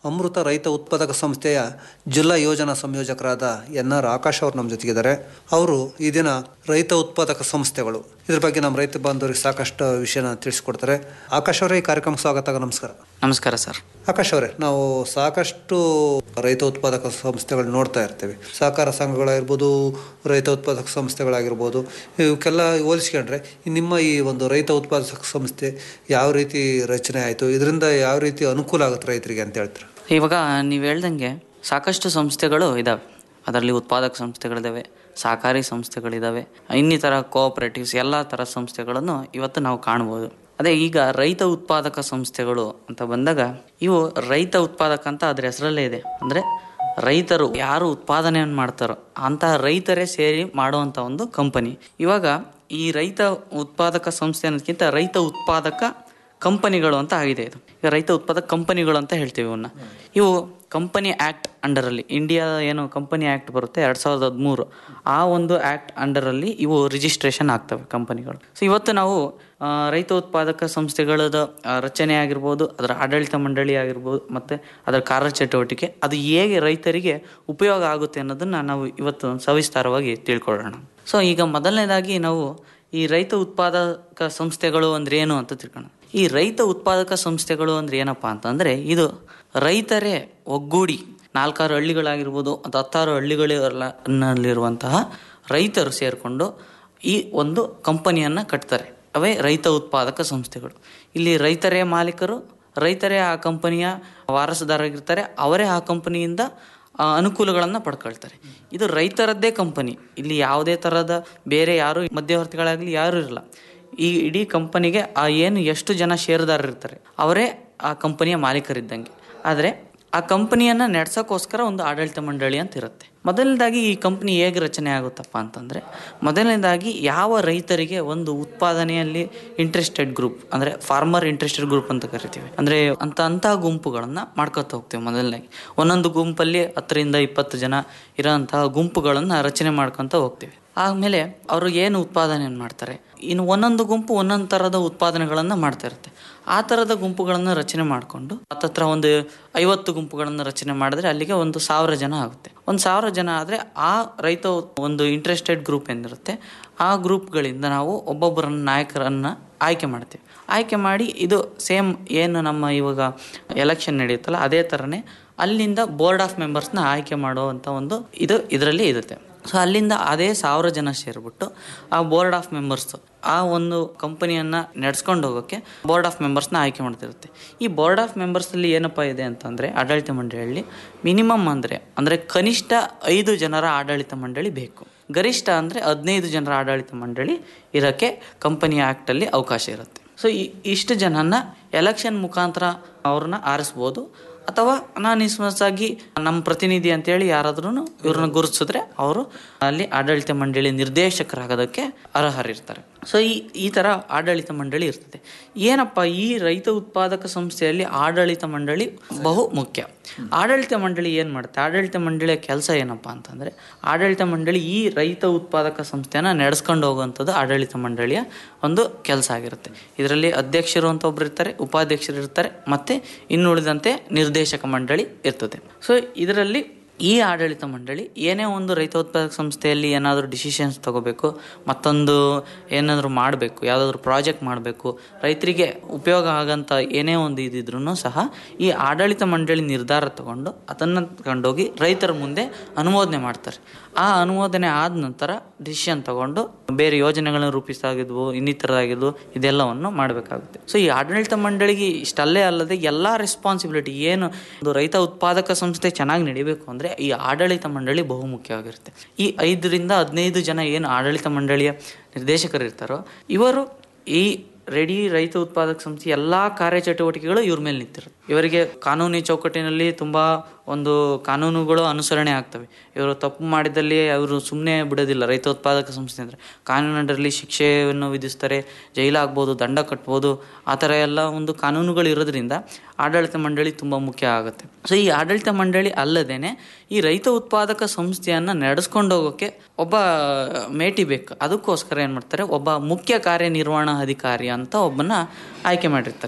ಅಮೃತ ರೈತ ಉತ್ಪಾದಕ ಸಂಸ್ಥೆಯ ಜಿಲ್ಲಾ ಯೋಜನಾ ಸಂಯೋಜಕರಾದ ಎನ್ ಆರ್ ಆಕಾಶ್ ಅವರು ನಮ್ಮ ಜೊತೆಗಿದ್ದಾರೆ ಅವರು ಈ ದಿನ ರೈತ ಉತ್ಪಾದಕ ಸಂಸ್ಥೆಗಳು ಇದ್ರ ಬಗ್ಗೆ ನಮ್ಮ ರೈತ ಬಾಂಧವರಿಗೆ ಸಾಕಷ್ಟು ವಿಷಯನ ತಿಳಿಸ್ಕೊಡ್ತಾರೆ ಆಕಾಶ್ ಅವರೇ ಈ ಕಾರ್ಯಕ್ರಮಕ್ಕೆ ಸ್ವಾಗತ ನಮಸ್ಕಾರ ನಮಸ್ಕಾರ ಸರ್ ಆಕಾಶ್ ಅವರೇ ನಾವು ಸಾಕಷ್ಟು ರೈತ ಉತ್ಪಾದಕ ಸಂಸ್ಥೆಗಳು ನೋಡ್ತಾ ಇರ್ತೀವಿ ಸಹಕಾರ ಸಂಘಗಳಾಗಿರ್ಬೋದು ರೈತ ಉತ್ಪಾದಕ ಸಂಸ್ಥೆಗಳಾಗಿರ್ಬೋದು ಇವಕ್ಕೆಲ್ಲ ಹೋಲಿಸ್ಕೊಂಡ್ರೆ ಈ ನಿಮ್ಮ ಈ ಒಂದು ರೈತ ಉತ್ಪಾದಕ ಸಂಸ್ಥೆ ಯಾವ ರೀತಿ ರಚನೆ ಆಯಿತು ಇದರಿಂದ ಯಾವ ರೀತಿ ಅನುಕೂಲ ಆಗುತ್ತೆ ರೈತರಿಗೆ ಅಂತ ಹೇಳ್ತಾರೆ ಇವಾಗ ನೀವು ಹೇಳ್ದಂಗೆ ಸಾಕಷ್ಟು ಸಂಸ್ಥೆಗಳು ಇದ್ದಾವೆ ಅದರಲ್ಲಿ ಉತ್ಪಾದಕ ಸಂಸ್ಥೆಗಳಿದ್ದಾವೆ ಸಹಕಾರಿ ಸಂಸ್ಥೆಗಳಿದ್ದಾವೆ ಇನ್ನಿತರ ಕೋಆಪರೇಟಿವ್ಸ್ ಎಲ್ಲ ಥರ ಸಂಸ್ಥೆಗಳನ್ನು ಇವತ್ತು ನಾವು ಕಾಣ್ಬೋದು ಅದೇ ಈಗ ರೈತ ಉತ್ಪಾದಕ ಸಂಸ್ಥೆಗಳು ಅಂತ ಬಂದಾಗ ಇವು ರೈತ ಉತ್ಪಾದಕ ಅಂತ ಅದ್ರ ಹೆಸರಲ್ಲೇ ಇದೆ ಅಂದರೆ ರೈತರು ಯಾರು ಉತ್ಪಾದನೆಯನ್ನು ಮಾಡ್ತಾರೋ ಅಂತಹ ರೈತರೇ ಸೇರಿ ಮಾಡುವಂಥ ಒಂದು ಕಂಪನಿ ಇವಾಗ ಈ ರೈತ ಉತ್ಪಾದಕ ಸಂಸ್ಥೆ ಅನ್ನೋದಕ್ಕಿಂತ ರೈತ ಉತ್ಪಾದಕ ಕಂಪನಿಗಳು ಅಂತ ಆಗಿದೆ ಇದು ಈಗ ರೈತ ಉತ್ಪಾದಕ ಕಂಪನಿಗಳು ಅಂತ ಹೇಳ್ತೀವಿ ಇವನ್ನ ಇವು ಕಂಪನಿ ಆ್ಯಕ್ಟ್ ಅಂಡರಲ್ಲಿ ಇಂಡಿಯಾ ಏನು ಕಂಪನಿ ಆ್ಯಕ್ಟ್ ಬರುತ್ತೆ ಎರಡು ಸಾವಿರದ ಹದಿಮೂರು ಆ ಒಂದು ಆ್ಯಕ್ಟ್ ಅಂಡರಲ್ಲಿ ಇವು ರಿಜಿಸ್ಟ್ರೇಷನ್ ಆಗ್ತವೆ ಕಂಪನಿಗಳು ಸೊ ಇವತ್ತು ನಾವು ಆ, ರೈತ ಉತ್ಪಾದಕ ಸಂಸ್ಥೆಗಳದ ಆ, ರಚನೆ ಆಗಿರ್ಬೋದು ಅದರ ಆಡಳಿತ ಮಂಡಳಿ ಆಗಿರ್ಬೋದು ಮತ್ತು ಅದರ ಕಾರ್ಯಚಟುವಟಿಕೆ ಅದು ಹೇಗೆ ರೈತರಿಗೆ ಉಪಯೋಗ ಆಗುತ್ತೆ ಅನ್ನೋದನ್ನು ನಾವು ಇವತ್ತು ಸವಿಸ್ತಾರವಾಗಿ ತಿಳ್ಕೊಳ್ಳೋಣ ಸೊ ಈಗ ಮೊದಲನೇದಾಗಿ ನಾವು ಈ ರೈತ ಉತ್ಪಾದಕ ಸಂಸ್ಥೆಗಳು ಅಂದ್ರೆ ಏನು ಅಂತ ತಿಳ್ಕೊಳ್ಳೋಣ ಈ ರೈತ ಉತ್ಪಾದಕ ಸಂಸ್ಥೆಗಳು ಅಂದ್ರೆ ಏನಪ್ಪಾ ಅಂತಂದ್ರೆ ಇದು ರೈತರೇ ಒಗ್ಗೂಡಿ ನಾಲ್ಕಾರು ಹಳ್ಳಿಗಳಾಗಿರ್ಬೋದು ಅಥವಾ ಹತ್ತಾರು ಹಳ್ಳಿಗಳಲ್ಲಿರುವಂತಹ ರೈತರು ಸೇರಿಕೊಂಡು ಈ ಒಂದು ಕಂಪನಿಯನ್ನು ಕಟ್ತಾರೆ ಅವೇ ರೈತ ಉತ್ಪಾದಕ ಸಂಸ್ಥೆಗಳು ಇಲ್ಲಿ ರೈತರೇ ಮಾಲೀಕರು ರೈತರೇ ಆ ಕಂಪನಿಯ ವಾರಸುದಾರರಾಗಿರ್ತಾರೆ ಅವರೇ ಆ ಕಂಪನಿಯಿಂದ ಆ, ಅನುಕೂಲಗಳನ್ನು ಪಡ್ಕೊಳ್ತಾರೆ ಇದು ರೈತರದ್ದೇ ಕಂಪನಿ ಇಲ್ಲಿ ಯಾವುದೇ ಥರದ ಬೇರೆ ಯಾರು ಮಧ್ಯವರ್ತಿಗಳಾಗಲಿ ಯಾರೂ ಇರಲ್ಲ ಈ ಇಡೀ ಕಂಪನಿಗೆ ಆ ಏನು ಎಷ್ಟು ಜನ ಷೇರುದಾರರು ಇರ್ತಾರೆ ಅವರೇ ಆ ಕಂಪನಿಯ ಮಾಲೀಕರಿದ್ದಂಗೆ ಆದರೆ ಆ ಕಂಪನಿಯನ್ನು ನಡೆಸೋಕ್ಕೋಸ್ಕರ ಒಂದು ಆಡಳಿತ ಮಂಡಳಿ ಅಂತ ಇರುತ್ತೆ ಮೊದಲನೇದಾಗಿ ಈ ಕಂಪನಿ ಹೇಗೆ ರಚನೆ ಆಗುತ್ತಪ್ಪ ಅಂತಂದರೆ ಮೊದಲನೇದಾಗಿ ಯಾವ ರೈತರಿಗೆ ಒಂದು ಉತ್ಪಾದನೆಯಲ್ಲಿ ಇಂಟ್ರೆಸ್ಟೆಡ್ ಗ್ರೂಪ್ ಅಂದರೆ ಫಾರ್ಮರ್ ಇಂಟ್ರೆಸ್ಟೆಡ್ ಗ್ರೂಪ್ ಅಂತ ಕರಿತೀವಿ ಅಂದರೆ ಅಂತ ಅಂತಹ ಗುಂಪುಗಳನ್ನು ಮಾಡ್ಕೊತ ಹೋಗ್ತೀವಿ ಮೊದಲನೇದಾಗಿ ಒಂದೊಂದು ಗುಂಪಲ್ಲಿ ಹತ್ತರಿಂದ ಇಪ್ಪತ್ತು ಜನ ಇರೋಂತಹ ಗುಂಪುಗಳನ್ನು ರಚನೆ ಮಾಡ್ಕೊತ ಹೋಗ್ತೀವಿ ಆಮೇಲೆ ಅವರು ಏನು ಉತ್ಪಾದನೆಯನ್ನು ಮಾಡ್ತಾರೆ ಇನ್ನು ಒಂದೊಂದು ಗುಂಪು ಒಂದೊಂದು ಥರದ ಉತ್ಪಾದನೆಗಳನ್ನು ಮಾಡ್ತಾ ಇರುತ್ತೆ ಆ ಥರದ ಗುಂಪುಗಳನ್ನು ರಚನೆ ಮಾಡಿಕೊಂಡು ಹತ್ತತ್ರ ಒಂದು ಐವತ್ತು ಗುಂಪುಗಳನ್ನು ರಚನೆ ಮಾಡಿದ್ರೆ ಅಲ್ಲಿಗೆ ಒಂದು ಸಾವಿರ ಜನ ಆಗುತ್ತೆ ಒಂದು ಸಾವಿರ ಜನ ಆದರೆ ಆ ರೈತ ಒಂದು ಇಂಟ್ರೆಸ್ಟೆಡ್ ಗ್ರೂಪ್ ಏನಿರುತ್ತೆ ಆ ಗ್ರೂಪ್ಗಳಿಂದ ನಾವು ಒಬ್ಬೊಬ್ಬರನ್ನ ನಾಯಕರನ್ನು ಆಯ್ಕೆ ಮಾಡ್ತೀವಿ ಆಯ್ಕೆ ಮಾಡಿ ಇದು ಸೇಮ್ ಏನು ನಮ್ಮ ಇವಾಗ ಎಲೆಕ್ಷನ್ ನಡೆಯುತ್ತಲ್ಲ ಅದೇ ಥರನೇ ಅಲ್ಲಿಂದ ಬೋರ್ಡ್ ಆಫ್ ಮೆಂಬರ್ಸ್ನ ಆಯ್ಕೆ ಮಾಡುವಂಥ ಒಂದು ಇದು ಇದರಲ್ಲಿ ಇರುತ್ತೆ ಸೊ ಅಲ್ಲಿಂದ ಅದೇ ಸಾವಿರ ಜನ ಸೇರಿಬಿಟ್ಟು ಆ ಬೋರ್ಡ್ ಆಫ್ ಮೆಂಬರ್ಸ್ ಆ ಒಂದು ಕಂಪನಿಯನ್ನು ನಡೆಸ್ಕೊಂಡು ಹೋಗೋಕ್ಕೆ ಬೋರ್ಡ್ ಆಫ್ ಮೆಂಬರ್ಸ್ನ ಆಯ್ಕೆ ಮಾಡ್ತಿರುತ್ತೆ ಈ ಬೋರ್ಡ್ ಆಫ್ ಮೆಂಬರ್ಸಲ್ಲಿ ಏನಪ್ಪ ಇದೆ ಅಂತಂದರೆ ಆಡಳಿತ ಮಂಡಳಿಯಲ್ಲಿ ಮಿನಿಮಮ್ ಅಂದರೆ ಅಂದರೆ ಕನಿಷ್ಠ ಐದು ಜನರ ಆಡಳಿತ ಮಂಡಳಿ ಬೇಕು ಗರಿಷ್ಠ ಅಂದರೆ ಹದಿನೈದು ಜನರ ಆಡಳಿತ ಮಂಡಳಿ ಇರೋಕ್ಕೆ ಕಂಪನಿ ಆ್ಯಕ್ಟಲ್ಲಿ ಅವಕಾಶ ಇರುತ್ತೆ ಸೊ ಈ ಇಷ್ಟು ಜನನ ಎಲೆಕ್ಷನ್ ಮುಖಾಂತರ ಅವ್ರನ್ನ ಆರಿಸ್ಬೋದು ಅಥವಾ ಅನಾನಿಸ್ಮಸ್ ಆಗಿ ನಮ್ಮ ಪ್ರತಿನಿಧಿ ಅಂತೇಳಿ ಯಾರಾದ್ರೂ ಇವ್ರನ್ನ ಗುರುತಿಸಿದ್ರೆ ಅವರು ಅಲ್ಲಿ ಆಡಳಿತ ಮಂಡಳಿ ನಿರ್ದೇಶಕರಾಗೋದಕ್ಕೆ ಅರ್ಹರಿರ್ತಾರೆ ಸೊ ಈ ಈ ಥರ ಆಡಳಿತ ಮಂಡಳಿ ಇರ್ತದೆ ಏನಪ್ಪ ಈ ರೈತ ಉತ್ಪಾದಕ ಸಂಸ್ಥೆಯಲ್ಲಿ ಆಡಳಿತ ಮಂಡಳಿ ಬಹು ಮುಖ್ಯ ಆಡಳಿತ ಮಂಡಳಿ ಏನು ಮಾಡುತ್ತೆ ಆಡಳಿತ ಮಂಡಳಿಯ ಕೆಲಸ ಏನಪ್ಪ ಅಂತಂದರೆ ಆಡಳಿತ ಮಂಡಳಿ ಈ ರೈತ ಉತ್ಪಾದಕ ಸಂಸ್ಥೆನ ನಡೆಸ್ಕೊಂಡು ಹೋಗುವಂಥದ್ದು ಆಡಳಿತ ಮಂಡಳಿಯ ಒಂದು ಕೆಲಸ ಆಗಿರುತ್ತೆ ಇದರಲ್ಲಿ ಅಧ್ಯಕ್ಷರು ಅಂತ ಒಬ್ರು ಇರ್ತಾರೆ ಉಪಾಧ್ಯಕ್ಷರು ಇರ್ತಾರೆ ಮತ್ತು ಇನ್ನುಳಿದಂತೆ ನಿರ್ದೇಶಕ ಮಂಡಳಿ ಇರ್ತದೆ ಸೊ ಇದರಲ್ಲಿ ಈ ಆಡಳಿತ ಮಂಡಳಿ ಏನೇ ಒಂದು ರೈತ ಉತ್ಪಾದಕ ಸಂಸ್ಥೆಯಲ್ಲಿ ಏನಾದರೂ ಡಿಸಿಷನ್ಸ್ ತಗೋಬೇಕು ಮತ್ತೊಂದು ಏನಾದರೂ ಮಾಡಬೇಕು ಯಾವುದಾದ್ರೂ ಪ್ರಾಜೆಕ್ಟ್ ಮಾಡಬೇಕು ರೈತರಿಗೆ ಉಪಯೋಗ ಆಗಂತ ಏನೇ ಒಂದು ಇದಿದ್ರೂ ಸಹ ಈ ಆಡಳಿತ ಮಂಡಳಿ ನಿರ್ಧಾರ ತಗೊಂಡು ಅದನ್ನು ತಗೊಂಡೋಗಿ ರೈತರ ಮುಂದೆ ಅನುಮೋದನೆ ಮಾಡ್ತಾರೆ ಆ ಅನುಮೋದನೆ ಆದ ನಂತರ ಡಿಸಿಷನ್ ತಗೊಂಡು ಬೇರೆ ಯೋಜನೆಗಳನ್ನು ರೂಪಿಸಾಗಿದ್ವು ಇನ್ನಿತರದಾಗಿದ್ವು ಇದೆಲ್ಲವನ್ನು ಮಾಡಬೇಕಾಗುತ್ತೆ ಸೊ ಈ ಆಡಳಿತ ಮಂಡಳಿಗೆ ಇಷ್ಟಲ್ಲೇ ಅಲ್ಲದೆ ಎಲ್ಲ ರೆಸ್ಪಾನ್ಸಿಬಿಲಿಟಿ ಏನು ಒಂದು ರೈತ ಉತ್ಪಾದಕ ಸಂಸ್ಥೆ ಚೆನ್ನಾಗಿ ನಡಿಬೇಕು ಅಂದರೆ ಈ ಆಡಳಿತ ಮಂಡಳಿ ಬಹುಮುಖ್ಯವಾಗಿರುತ್ತೆ ಈ ಐದರಿಂದ ಹದಿನೈದು ಜನ ಏನು ಆಡಳಿತ ಮಂಡಳಿಯ ನಿರ್ದೇಶಕರು ಇರ್ತಾರೋ ಇವರು ಈ ರೆಡಿ ರೈತ ಉತ್ಪಾದಕ ಸಂಸ್ಥೆ ಎಲ್ಲ ಕಾರ್ಯಚಟುವಟಿಕೆಗಳು ಇವ್ರ ಮೇಲೆ ನಿಂತಿರುತ್ತೆ ಇವರಿಗೆ ಕಾನೂನಿ ಚೌಕಟ್ಟಿನಲ್ಲಿ ತುಂಬ ಒಂದು ಕಾನೂನುಗಳು ಅನುಸರಣೆ ಆಗ್ತವೆ ಇವರು ತಪ್ಪು ಮಾಡಿದಲ್ಲಿ ಅವರು ಸುಮ್ಮನೆ ಬಿಡೋದಿಲ್ಲ ರೈತ ಉತ್ಪಾದಕ ಸಂಸ್ಥೆ ಅಂದರೆ ಕಾನೂನಿನಲ್ಲಿ ಶಿಕ್ಷೆಯನ್ನು ವಿಧಿಸ್ತಾರೆ ಜೈಲಾಗ್ಬೋದು ದಂಡ ಕಟ್ಬೋದು ಆ ಥರ ಎಲ್ಲ ಒಂದು ಕಾನೂನುಗಳು ಇರೋದ್ರಿಂದ ಆಡಳಿತ ಮಂಡಳಿ ತುಂಬ ಮುಖ್ಯ ಆಗುತ್ತೆ ಸೊ ಈ ಆಡಳಿತ ಮಂಡಳಿ ಅಲ್ಲದೇನೆ ಈ ರೈತ ಉತ್ಪಾದಕ ಸಂಸ್ಥೆಯನ್ನು ನಡೆಸ್ಕೊಂಡು ಹೋಗೋಕ್ಕೆ ಒಬ್ಬ ಮೇಟಿ ಬೇಕು ಅದಕ್ಕೋಸ್ಕರ ಏನು ಮಾಡ್ತಾರೆ ಒಬ್ಬ ಮುಖ್ಯ ಕಾರ್ಯನಿರ್ವಹಣಾ ಅಧಿಕಾರಿ ಅಂತ ಒಬ್ಬನ ಆಯ್ಕೆ ಮಾಡಿರ್ತಾರೆ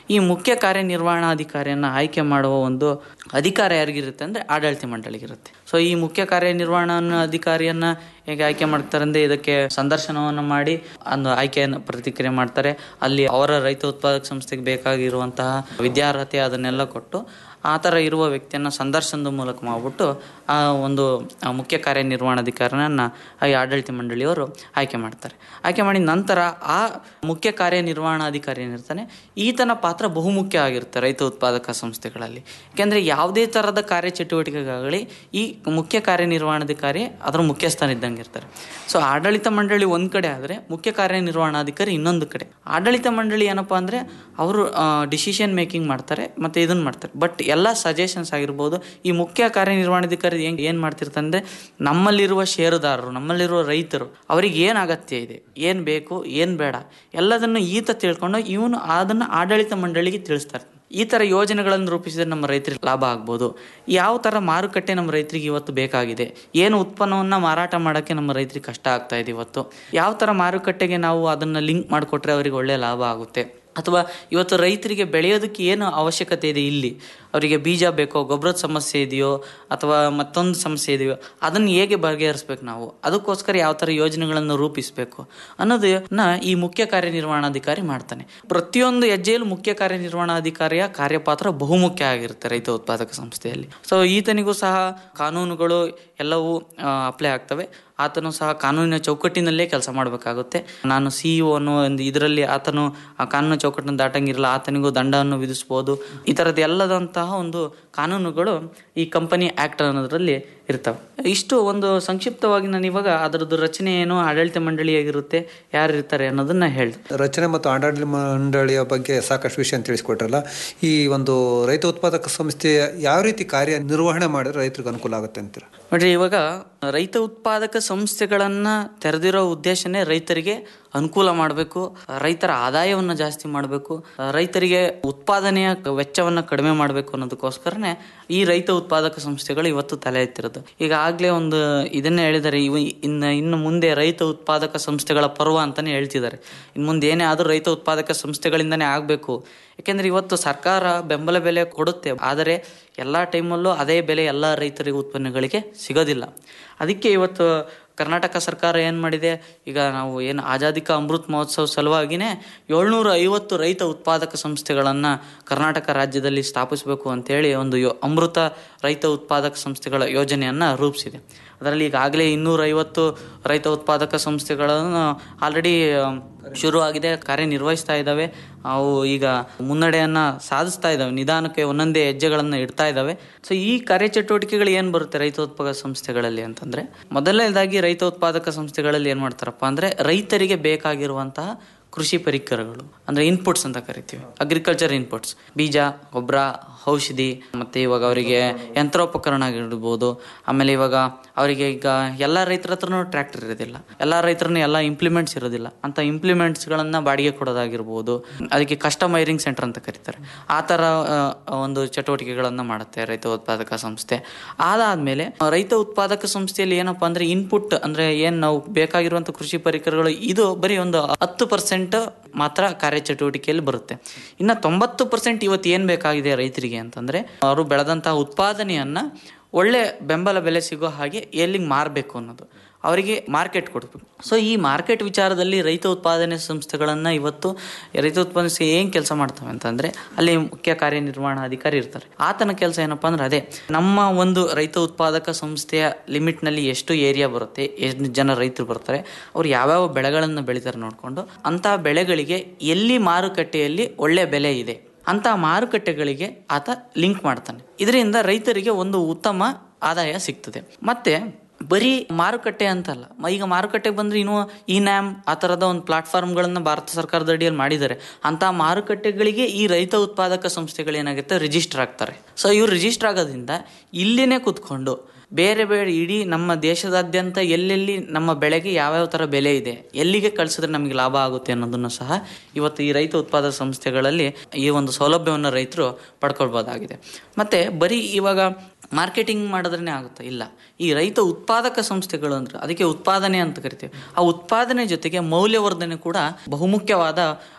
ಈ ಮುಖ್ಯ ಕಾರ್ಯನಿರ್ವಹಣಾಧಿಕಾರಿಯನ್ನ ಆಯ್ಕೆ ಮಾಡುವ ಒಂದು ಅಧಿಕಾರ ಯಾರಿಗಿರುತ್ತೆ ಅಂದ್ರೆ ಆಡಳಿತ ಮಂಡಳಿಗಿರುತ್ತೆ ಸೊ ಈ ಮುಖ್ಯ ಕಾರ್ಯನಿರ್ವಹಣಾ ಅಧಿಕಾರಿಯನ್ನ ಹೇಗೆ ಆಯ್ಕೆ ಮಾಡ್ತಾರೆ ಅಂದ್ರೆ ಇದಕ್ಕೆ ಸಂದರ್ಶನವನ್ನು ಮಾಡಿ ಒಂದು ಆಯ್ಕೆಯನ್ನು ಪ್ರತಿಕ್ರಿಯೆ ಮಾಡ್ತಾರೆ ಅಲ್ಲಿ ಅವರ ರೈತ ಉತ್ಪಾದಕ ಸಂಸ್ಥೆಗೆ ಬೇಕಾಗಿರುವಂತಹ ವಿದ್ಯಾರ್ಹತೆ ಅದನ್ನೆಲ್ಲ ಕೊಟ್ಟು ಆ ಥರ ಇರುವ ವ್ಯಕ್ತಿಯನ್ನು ಸಂದರ್ಶನದ ಮೂಲಕ ಮಾಡ್ಬಿಟ್ಟು ಆ ಒಂದು ಆ ಮುಖ್ಯ ಕಾರ್ಯನಿರ್ವಹಣಾಧಿಕಾರಿಯನ್ನ ಈ ಆಡಳಿತ ಮಂಡಳಿಯವರು ಆಯ್ಕೆ ಮಾಡ್ತಾರೆ ಆಯ್ಕೆ ಮಾಡಿದ ನಂತರ ಆ ಮುಖ್ಯ ಕಾರ್ಯನಿರ್ವಹಣಾಧಿಕಾರಿ ಏನಿರ್ತಾನೆ ಈತನ ಪಾತ್ರ ಬಹುಮುಖ್ಯ ಆಗಿರುತ್ತೆ ರೈತ ಉತ್ಪಾದಕ ಸಂಸ್ಥೆಗಳಲ್ಲಿ ಯಾಕೆಂದರೆ ಯಾವುದೇ ಥರದ ಕಾರ್ಯಚಟುವಟಿಕೆಗಾಗಲಿ ಈ ಮುಖ್ಯ ಕಾರ್ಯನಿರ್ವಹಣಾಧಿಕಾರಿ ಅದರ ಮುಖ್ಯಸ್ಥಾನ ಇದ್ದಂಗೆ ಇರ್ತಾರೆ ಸೊ ಆಡಳಿತ ಮಂಡಳಿ ಒಂದು ಕಡೆ ಆದರೆ ಮುಖ್ಯ ಕಾರ್ಯನಿರ್ವಹಣಾಧಿಕಾರಿ ಇನ್ನೊಂದು ಕಡೆ ಆಡಳಿತ ಮಂಡಳಿ ಏನಪ್ಪಾ ಅಂದರೆ ಅವರು ಡಿಸಿಷನ್ ಮೇಕಿಂಗ್ ಮಾಡ್ತಾರೆ ಮತ್ತು ಇದನ್ನು ಮಾಡ್ತಾರೆ ಬಟ್ ಎಲ್ಲ ಸಜೆಷನ್ಸ್ ಆಗಿರ್ಬೋದು ಈ ಮುಖ್ಯ ಕಾರ್ಯನಿರ್ವಹಣಾಧಿಕಾರಿ ಏನು ಏನು ಮಾಡ್ತಿರ್ತಾರೆ ಅಂದರೆ ನಮ್ಮಲ್ಲಿರುವ ಷೇರುದಾರರು ನಮ್ಮಲ್ಲಿರುವ ರೈತರು ಅವರಿಗೆ ಏನು ಅಗತ್ಯ ಇದೆ ಏನು ಬೇಕು ಏನು ಬೇಡ ಎಲ್ಲದನ್ನು ಈತ ತಿಳ್ಕೊಂಡು ಇವನು ಅದನ್ನು ಆಡಳಿತ ಮಂಡಳಿಗೆ ತಿಳಿಸ್ತಾರೆ ಈ ಥರ ಯೋಜನೆಗಳನ್ನು ರೂಪಿಸಿದ್ರೆ ನಮ್ಮ ರೈತರಿಗೆ ಲಾಭ ಆಗ್ಬೋದು ಯಾವ ಥರ ಮಾರುಕಟ್ಟೆ ನಮ್ಮ ರೈತರಿಗೆ ಇವತ್ತು ಬೇಕಾಗಿದೆ ಏನು ಉತ್ಪನ್ನವನ್ನು ಮಾರಾಟ ಮಾಡೋಕ್ಕೆ ನಮ್ಮ ರೈತರಿಗೆ ಕಷ್ಟ ಆಗ್ತಾ ಇದೆ ಇವತ್ತು ಯಾವ ಥರ ಮಾರುಕಟ್ಟೆಗೆ ನಾವು ಅದನ್ನು ಲಿಂಕ್ ಮಾಡಿಕೊಟ್ರೆ ಅವರಿಗೆ ಒಳ್ಳೆಯ ಲಾಭ ಆಗುತ್ತೆ ಅಥವಾ ಇವತ್ತು ರೈತರಿಗೆ ಬೆಳೆಯೋದಕ್ಕೆ ಏನು ಅವಶ್ಯಕತೆ ಇದೆ ಇಲ್ಲಿ ಅವರಿಗೆ ಬೀಜ ಬೇಕೋ ಗೊಬ್ಬರದ ಸಮಸ್ಯೆ ಇದೆಯೋ ಅಥವಾ ಮತ್ತೊಂದು ಸಮಸ್ಯೆ ಇದೆಯೋ ಅದನ್ನು ಹೇಗೆ ಬಗೆಹರಿಸ್ಬೇಕು ನಾವು ಅದಕ್ಕೋಸ್ಕರ ಯಾವ ಥರ ಯೋಜನೆಗಳನ್ನು ರೂಪಿಸಬೇಕು ಅನ್ನೋದನ್ನ ಈ ಮುಖ್ಯ ಕಾರ್ಯನಿರ್ವಹಣಾಧಿಕಾರಿ ಮಾಡ್ತಾನೆ ಪ್ರತಿಯೊಂದು ಹೆಜ್ಜೆಯಲ್ಲೂ ಮುಖ್ಯ ಕಾರ್ಯನಿರ್ವಹಣಾಧಿಕಾರಿಯ ಕಾರ್ಯಪಾತ್ರ ಬಹುಮುಖ್ಯ ಆಗಿರುತ್ತೆ ರೈತ ಉತ್ಪಾದಕ ಸಂಸ್ಥೆಯಲ್ಲಿ ಸೊ ಈತನಿಗೂ ಸಹ ಕಾನೂನುಗಳು ಎಲ್ಲವೂ ಅಪ್ಲೈ ಆಗ್ತವೆ ಆತನು ಸಹ ಕಾನೂನಿನ ಚೌಕಟ್ಟಿನಲ್ಲೇ ಕೆಲಸ ಮಾಡಬೇಕಾಗುತ್ತೆ ನಾನು ಸಿ ಇ ಅನ್ನೋ ಒಂದು ಇದರಲ್ಲಿ ಆತನು ಆ ಕಾನೂನು ಚೌಕಟ್ಟನ್ನು ದಾಟಂಗಿರಲ್ಲ ಆತನಿಗೂ ದಂಡವನ್ನು ವಿಧಿಸ್ಬೋದು ಈ ಥರದ್ದು ಎಲ್ಲದಂತಹ ಒಂದು ಕಾನೂನುಗಳು ಈ ಕಂಪನಿ ಆಕ್ಟ್ ಅನ್ನೋದ್ರಲ್ಲಿ ಇರ್ತವೆ ಇಷ್ಟು ಒಂದು ಸಂಕ್ಷಿಪ್ತವಾಗಿ ನಾನು ಇವಾಗ ಅದರದ್ದು ರಚನೆ ಏನು ಆಡಳಿತ ಮಂಡಳಿಯಾಗಿರುತ್ತೆ ಯಾರು ಇರ್ತಾರೆ ಅನ್ನೋದನ್ನ ಹೇಳ್ದೆ ರಚನೆ ಮತ್ತು ಆಡಳಿತ ಮಂಡಳಿಯ ಬಗ್ಗೆ ಸಾಕಷ್ಟು ವಿಷಯ ತಿಳಿಸ್ಕೊಟ್ರಲ್ಲ ಈ ಒಂದು ರೈತ ಉತ್ಪಾದಕ ಸಂಸ್ಥೆ ಯಾವ ರೀತಿ ಕಾರ್ಯ ನಿರ್ವಹಣೆ ಮಾಡಿದ್ರೆ ರೈತರಿಗೆ ಅನುಕೂಲ ಆಗುತ್ತೆ ಅಂತೀರ ನೋಡ್ರಿ ಇವಾಗ ರೈತ ಉತ್ಪಾದಕ ಸಂಸ್ಥೆಗಳನ್ನ ತೆರೆದಿರೋ ಉದ್ದೇಶನೇ ರೈತರಿಗೆ ಅನುಕೂಲ ಮಾಡಬೇಕು ರೈತರ ಆದಾಯವನ್ನು ಜಾಸ್ತಿ ಮಾಡಬೇಕು ರೈತರಿಗೆ ಉತ್ಪಾದನೆಯ ವೆಚ್ಚವನ್ನು ಕಡಿಮೆ ಮಾಡಬೇಕು ಅನ್ನೋದಕ್ಕೋಸ್ಕರನೇ ಈ ರೈತ ಉತ್ಪಾದಕ ಸಂಸ್ಥೆಗಳು ಇವತ್ತು ತಲೆ ಎತ್ತಿರೋದು ಈಗ ಆಗ್ಲೇ ಒಂದು ಇದನ್ನೇ ಹೇಳಿದ್ದಾರೆ ಇವ ಇನ್ನು ಇನ್ನು ಮುಂದೆ ರೈತ ಉತ್ಪಾದಕ ಸಂಸ್ಥೆಗಳ ಪರ್ವ ಅಂತಾನೆ ಹೇಳ್ತಿದ್ದಾರೆ ಇನ್ನು ಮುಂದೆ ಏನೇ ಆದರೂ ರೈತ ಉತ್ಪಾದಕ ಸಂಸ್ಥೆಗಳಿಂದನೇ ಆಗಬೇಕು ಯಾಕೆಂದ್ರೆ ಇವತ್ತು ಸರ್ಕಾರ ಬೆಂಬಲ ಬೆಲೆ ಕೊಡುತ್ತೆ ಆದರೆ ಎಲ್ಲ ಟೈಮಲ್ಲೂ ಅದೇ ಬೆಲೆ ಎಲ್ಲ ರೈತರಿಗೆ ಉತ್ಪನ್ನಗಳಿಗೆ ಸಿಗೋದಿಲ್ಲ ಅದಕ್ಕೆ ಇವತ್ತು ಕರ್ನಾಟಕ ಸರ್ಕಾರ ಏನು ಮಾಡಿದೆ ಈಗ ನಾವು ಏನು ಆಜಾದಿ ಕಾ ಅಮೃತ್ ಮಹೋತ್ಸವ ಸಲುವಾಗಿನೇ ಏಳ್ನೂರ ಐವತ್ತು ರೈತ ಉತ್ಪಾದಕ ಸಂಸ್ಥೆಗಳನ್ನು ಕರ್ನಾಟಕ ರಾಜ್ಯದಲ್ಲಿ ಸ್ಥಾಪಿಸಬೇಕು ಅಂತೇಳಿ ಒಂದು ಯೋ ಅಮೃತ ರೈತ ಉತ್ಪಾದಕ ಸಂಸ್ಥೆಗಳ ಯೋಜನೆಯನ್ನು ರೂಪಿಸಿದೆ ಅದರಲ್ಲಿ ಈಗಾಗಲೇ ಇನ್ನೂರೈವತ್ತು ರೈತ ಉತ್ಪಾದಕ ಸಂಸ್ಥೆಗಳನ್ನು ಆಲ್ರೆಡಿ ಶುರು ಆಗಿದೆ ಕಾರ್ಯನಿರ್ವಹಿಸ್ತಾ ಇದ್ದಾವೆ ಅವು ಈಗ ಮುನ್ನಡೆಯನ್ನ ಸಾಧಿಸ್ತಾ ಇದ್ದಾವೆ ನಿಧಾನಕ್ಕೆ ಒಂದೊಂದೇ ಹೆಜ್ಜೆಗಳನ್ನು ಇಡ್ತಾ ಇದ್ದಾವೆ ಸೊ ಈ ಕಾರ್ಯಚಟುವಟಿಕೆಗಳು ಏನು ಬರುತ್ತೆ ರೈತ ಉತ್ಪಾದಕ ಸಂಸ್ಥೆಗಳಲ್ಲಿ ಅಂತಂದ್ರೆ ಮೊದಲನೇದಾಗಿ ರೈತ ಉತ್ಪಾದಕ ಸಂಸ್ಥೆಗಳಲ್ಲಿ ಏನು ಮಾಡ್ತಾರಪ್ಪ ಅಂದ್ರೆ ರೈತರಿಗೆ ಬೇಕಾಗಿರುವಂತಹ ಕೃಷಿ ಪರಿಕರಗಳು ಅಂದ್ರೆ ಇನ್ಪುಟ್ಸ್ ಅಂತ ಕರಿತೀವಿ ಅಗ್ರಿಕಲ್ಚರ್ ಇನ್ಪುಟ್ಸ್ ಬೀಜ ಗೊಬ್ಬರ ಔಷಧಿ ಮತ್ತೆ ಇವಾಗ ಅವರಿಗೆ ಯಂತ್ರೋಪಕರಣ ಆಗಿರ್ಬೋದು ಆಮೇಲೆ ಇವಾಗ ಅವರಿಗೆ ಈಗ ಎಲ್ಲ ರೈತರ ಹತ್ರನೂ ಟ್ರ್ಯಾಕ್ಟರ್ ಇರೋದಿಲ್ಲ ಎಲ್ಲ ರೈತರನ್ನು ಎಲ್ಲ ಇಂಪ್ಲಿಮೆಂಟ್ಸ್ ಇರೋದಿಲ್ಲ ಅಂತ ಇಂಪ್ಲಿಮೆಂಟ್ಸ್ಗಳನ್ನ ಬಾಡಿಗೆ ಕೊಡೋದಾಗಿರ್ಬೋದು ಅದಕ್ಕೆ ಕಸ್ಟಮೈರಿಂಗ್ ಸೆಂಟರ್ ಅಂತ ಕರೀತಾರೆ ಆ ಥರ ಆ, ಒಂದು ಚಟುವಟಿಕೆಗಳನ್ನು ಮಾಡುತ್ತೆ ರೈತ ಉತ್ಪಾದಕ ಸಂಸ್ಥೆ ಅದಾದ್ಮೇಲೆ ರೈತ ಉತ್ಪಾದಕ ಸಂಸ್ಥೆಯಲ್ಲಿ ಏನಪ್ಪಾ ಅಂದ್ರೆ ಇನ್ಪುಟ್ ಅಂದ್ರೆ ಏನ್ ನಾವು ಬೇಕಾಗಿರುವಂತ ಕೃಷಿ ಪರಿಕರಗಳು ಇದು ಬರೀ ಒಂದು ಹತ್ತು ಪರ್ಸೆಂಟ್ ಮಾತ್ರ ಕಾರ್ಯಚಟುವಟಿಕೆಯಲ್ಲಿ ಬರುತ್ತೆ ಇನ್ನು ತೊಂಬತ್ತು ಪರ್ಸೆಂಟ್ ಇವತ್ತು ಏನ್ ಬೇಕಾಗಿದೆ ರೈತರಿಗೆ ಅಂತಂದ್ರೆ ಅವರು ಬೆಳೆದಂತಹ ಉತ್ಪಾದನೆಯನ್ನ ಒಳ್ಳೆ ಬೆಂಬಲ ಬೆಲೆ ಸಿಗೋ ಹಾಗೆ ಎಲ್ಲಿಗೆ ಮಾರಬೇಕು ಅನ್ನೋದು ಅವರಿಗೆ ಮಾರ್ಕೆಟ್ ಕೊಡಬೇಕು ಸೊ ಈ ಮಾರ್ಕೆಟ್ ವಿಚಾರದಲ್ಲಿ ರೈತ ಉತ್ಪಾದನೆ ಸಂಸ್ಥೆಗಳನ್ನು ಇವತ್ತು ರೈತ ಉತ್ಪಾದನೆ ಏನು ಕೆಲಸ ಮಾಡ್ತವೆ ಅಂತಂದ್ರೆ ಅಲ್ಲಿ ಮುಖ್ಯ ಕಾರ್ಯನಿರ್ವಹಣಾಧಿಕಾರಿ ಇರ್ತಾರೆ ಆತನ ಕೆಲಸ ಏನಪ್ಪಾ ಅಂದ್ರೆ ಅದೇ ನಮ್ಮ ಒಂದು ರೈತ ಉತ್ಪಾದಕ ಸಂಸ್ಥೆಯ ಲಿಮಿಟ್ನಲ್ಲಿ ಎಷ್ಟು ಏರಿಯಾ ಬರುತ್ತೆ ಎಷ್ಟು ಜನ ರೈತರು ಬರ್ತಾರೆ ಅವ್ರು ಯಾವ್ಯಾವ ಬೆಳೆಗಳನ್ನು ಬೆಳಿತಾರೆ ನೋಡಿಕೊಂಡು ಅಂತಹ ಬೆಳೆಗಳಿಗೆ ಎಲ್ಲಿ ಮಾರುಕಟ್ಟೆಯಲ್ಲಿ ಒಳ್ಳೆ ಬೆಲೆ ಇದೆ ಅಂತ ಮಾರುಕಟ್ಟೆಗಳಿಗೆ ಆತ ಲಿಂಕ್ ಮಾಡ್ತಾನೆ ಇದರಿಂದ ರೈತರಿಗೆ ಒಂದು ಉತ್ತಮ ಆದಾಯ ಸಿಗ್ತದೆ ಮತ್ತೆ ಬರೀ ಮಾರುಕಟ್ಟೆ ಅಂತಲ್ಲ ಮ- ಈಗ ಮಾರುಕಟ್ಟೆಗೆ ಬಂದ್ರೆ ಇನ್ನು ಈ ನ್ಯಾಮ್ ಆ ಥರದ ಒಂದು ಪ್ಲಾಟ್ಫಾರ್ಮ್ಗಳನ್ನು ಭಾರತ ಸರ್ಕಾರದ ಅಡಿಯಲ್ಲಿ ಮಾಡಿದ್ದಾರೆ ಅಂತ ಮಾರುಕಟ್ಟೆಗಳಿಗೆ ಈ ರೈತ ಉತ್ಪಾದಕ ಸಂಸ್ಥೆಗಳು ಏನಾಗುತ್ತೆ ರಿಜಿಸ್ಟರ್ ಆಗ್ತಾರೆ ಸೊ ಇವ್ರು ರಿಜಿಸ್ಟರ್ ಆಗೋದ್ರಿಂದ ಇಲ್ಲಿನೇ ಕುತ್ಕೊಂಡು ಬೇರೆ ಬೇರೆ ಇಡೀ ನಮ್ಮ ದೇಶದಾದ್ಯಂತ ಎಲ್ಲೆಲ್ಲಿ ನಮ್ಮ ಬೆಳೆಗೆ ಯಾವ್ಯಾವ ಥರ ಬೆಲೆ ಇದೆ ಎಲ್ಲಿಗೆ ಕಳಿಸಿದ್ರೆ ನಮಗೆ ಲಾಭ ಆಗುತ್ತೆ ಅನ್ನೋದನ್ನು ಸಹ ಇವತ್ತು ಈ ರೈತ ಉತ್ಪಾದಕ ಸಂಸ್ಥೆಗಳಲ್ಲಿ ಈ ಒಂದು ಸೌಲಭ್ಯವನ್ನು ರೈತರು ಪಡ್ಕೊಳ್ಬೋದಾಗಿದೆ ಮತ್ತೆ ಬರೀ ಇವಾಗ ಮಾರ್ಕೆಟಿಂಗ್ ಮಾಡಿದ್ರೇ ಆಗುತ್ತೆ ಇಲ್ಲ ಈ ರೈತ ಉತ್ಪಾದಕ ಸಂಸ್ಥೆಗಳು ಅಂದ್ರೆ ಅದಕ್ಕೆ ಉತ್ಪಾದನೆ ಅಂತ ಕರಿತೀವಿ ಆ ಉತ್ಪಾದನೆ ಜೊತೆಗೆ ಮೌಲ್ಯವರ್ಧನೆ ಕೂಡ ಬಹುಮುಖ್ಯವಾದ